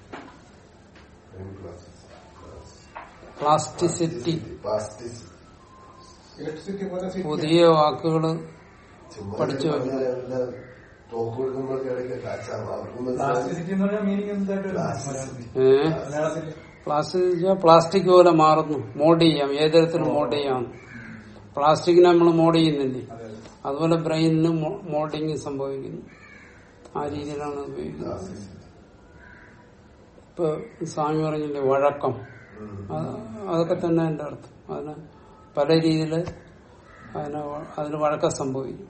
plasticity plastic electricity പോലെ സിറ്റി പുതിയ വാക്കുകൾ പഠിച്ചു ചുമ്മാ ടോക്ക് കൊടുക്കുമ്പോഴൊക്കെ ഇടയ്ക്ക് കാച്ചാണ് അവർക്കും മനസ്സിലായി പ്ലാസ്റ്റിസിറ്റി എന്ന് പറഞ്ഞാൽ മീനിങ് എന്തായിട്ട് Plasticity. ഏഹ് മലയാളത്തിൽ പ്ലാസ്റ്റിക് പ്ലാസ്റ്റിക് പോലെ മാറുന്നു മോഡ് ചെയ്യാം ഏത് തരത്തിലും മോഡ് ചെയ്യാം പ്ലാസ്റ്റിക്കിനെ നമ്മൾ മോഡ് ചെയ്യുന്നില്ലേ അതെ അതുപോലെ ബ്രെയിനിന് മോൾഡിങ് സംഭവിക്കുന്നു ആ രീതിയിലാണ് ഉപയോഗിക്കുന്നത് Plasticity. ഇപ്പൊ സ്വാമി പറഞ്ഞില്ലേ വഴക്കം ഉം. അത് അതൊക്കെ തന്നെ എന്റെ അർത്ഥം അതിന് പല രീതിയിൽ അതിന് വ- അതിന് വഴക്കം സംഭവിക്കും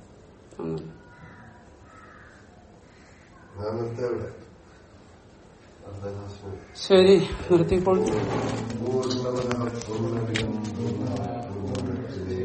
അങ്ങനെ ഞാൻ നിർത്തി അവിടെ അർദ്ധഹാസ്യം ശരി നിർത്തിക്കോളൂ പൂർണ്ണമതഃ പൂർണ്ണമിദം പൂർണ്ണാത് പൂർണ്ണമുദച്യത്തെ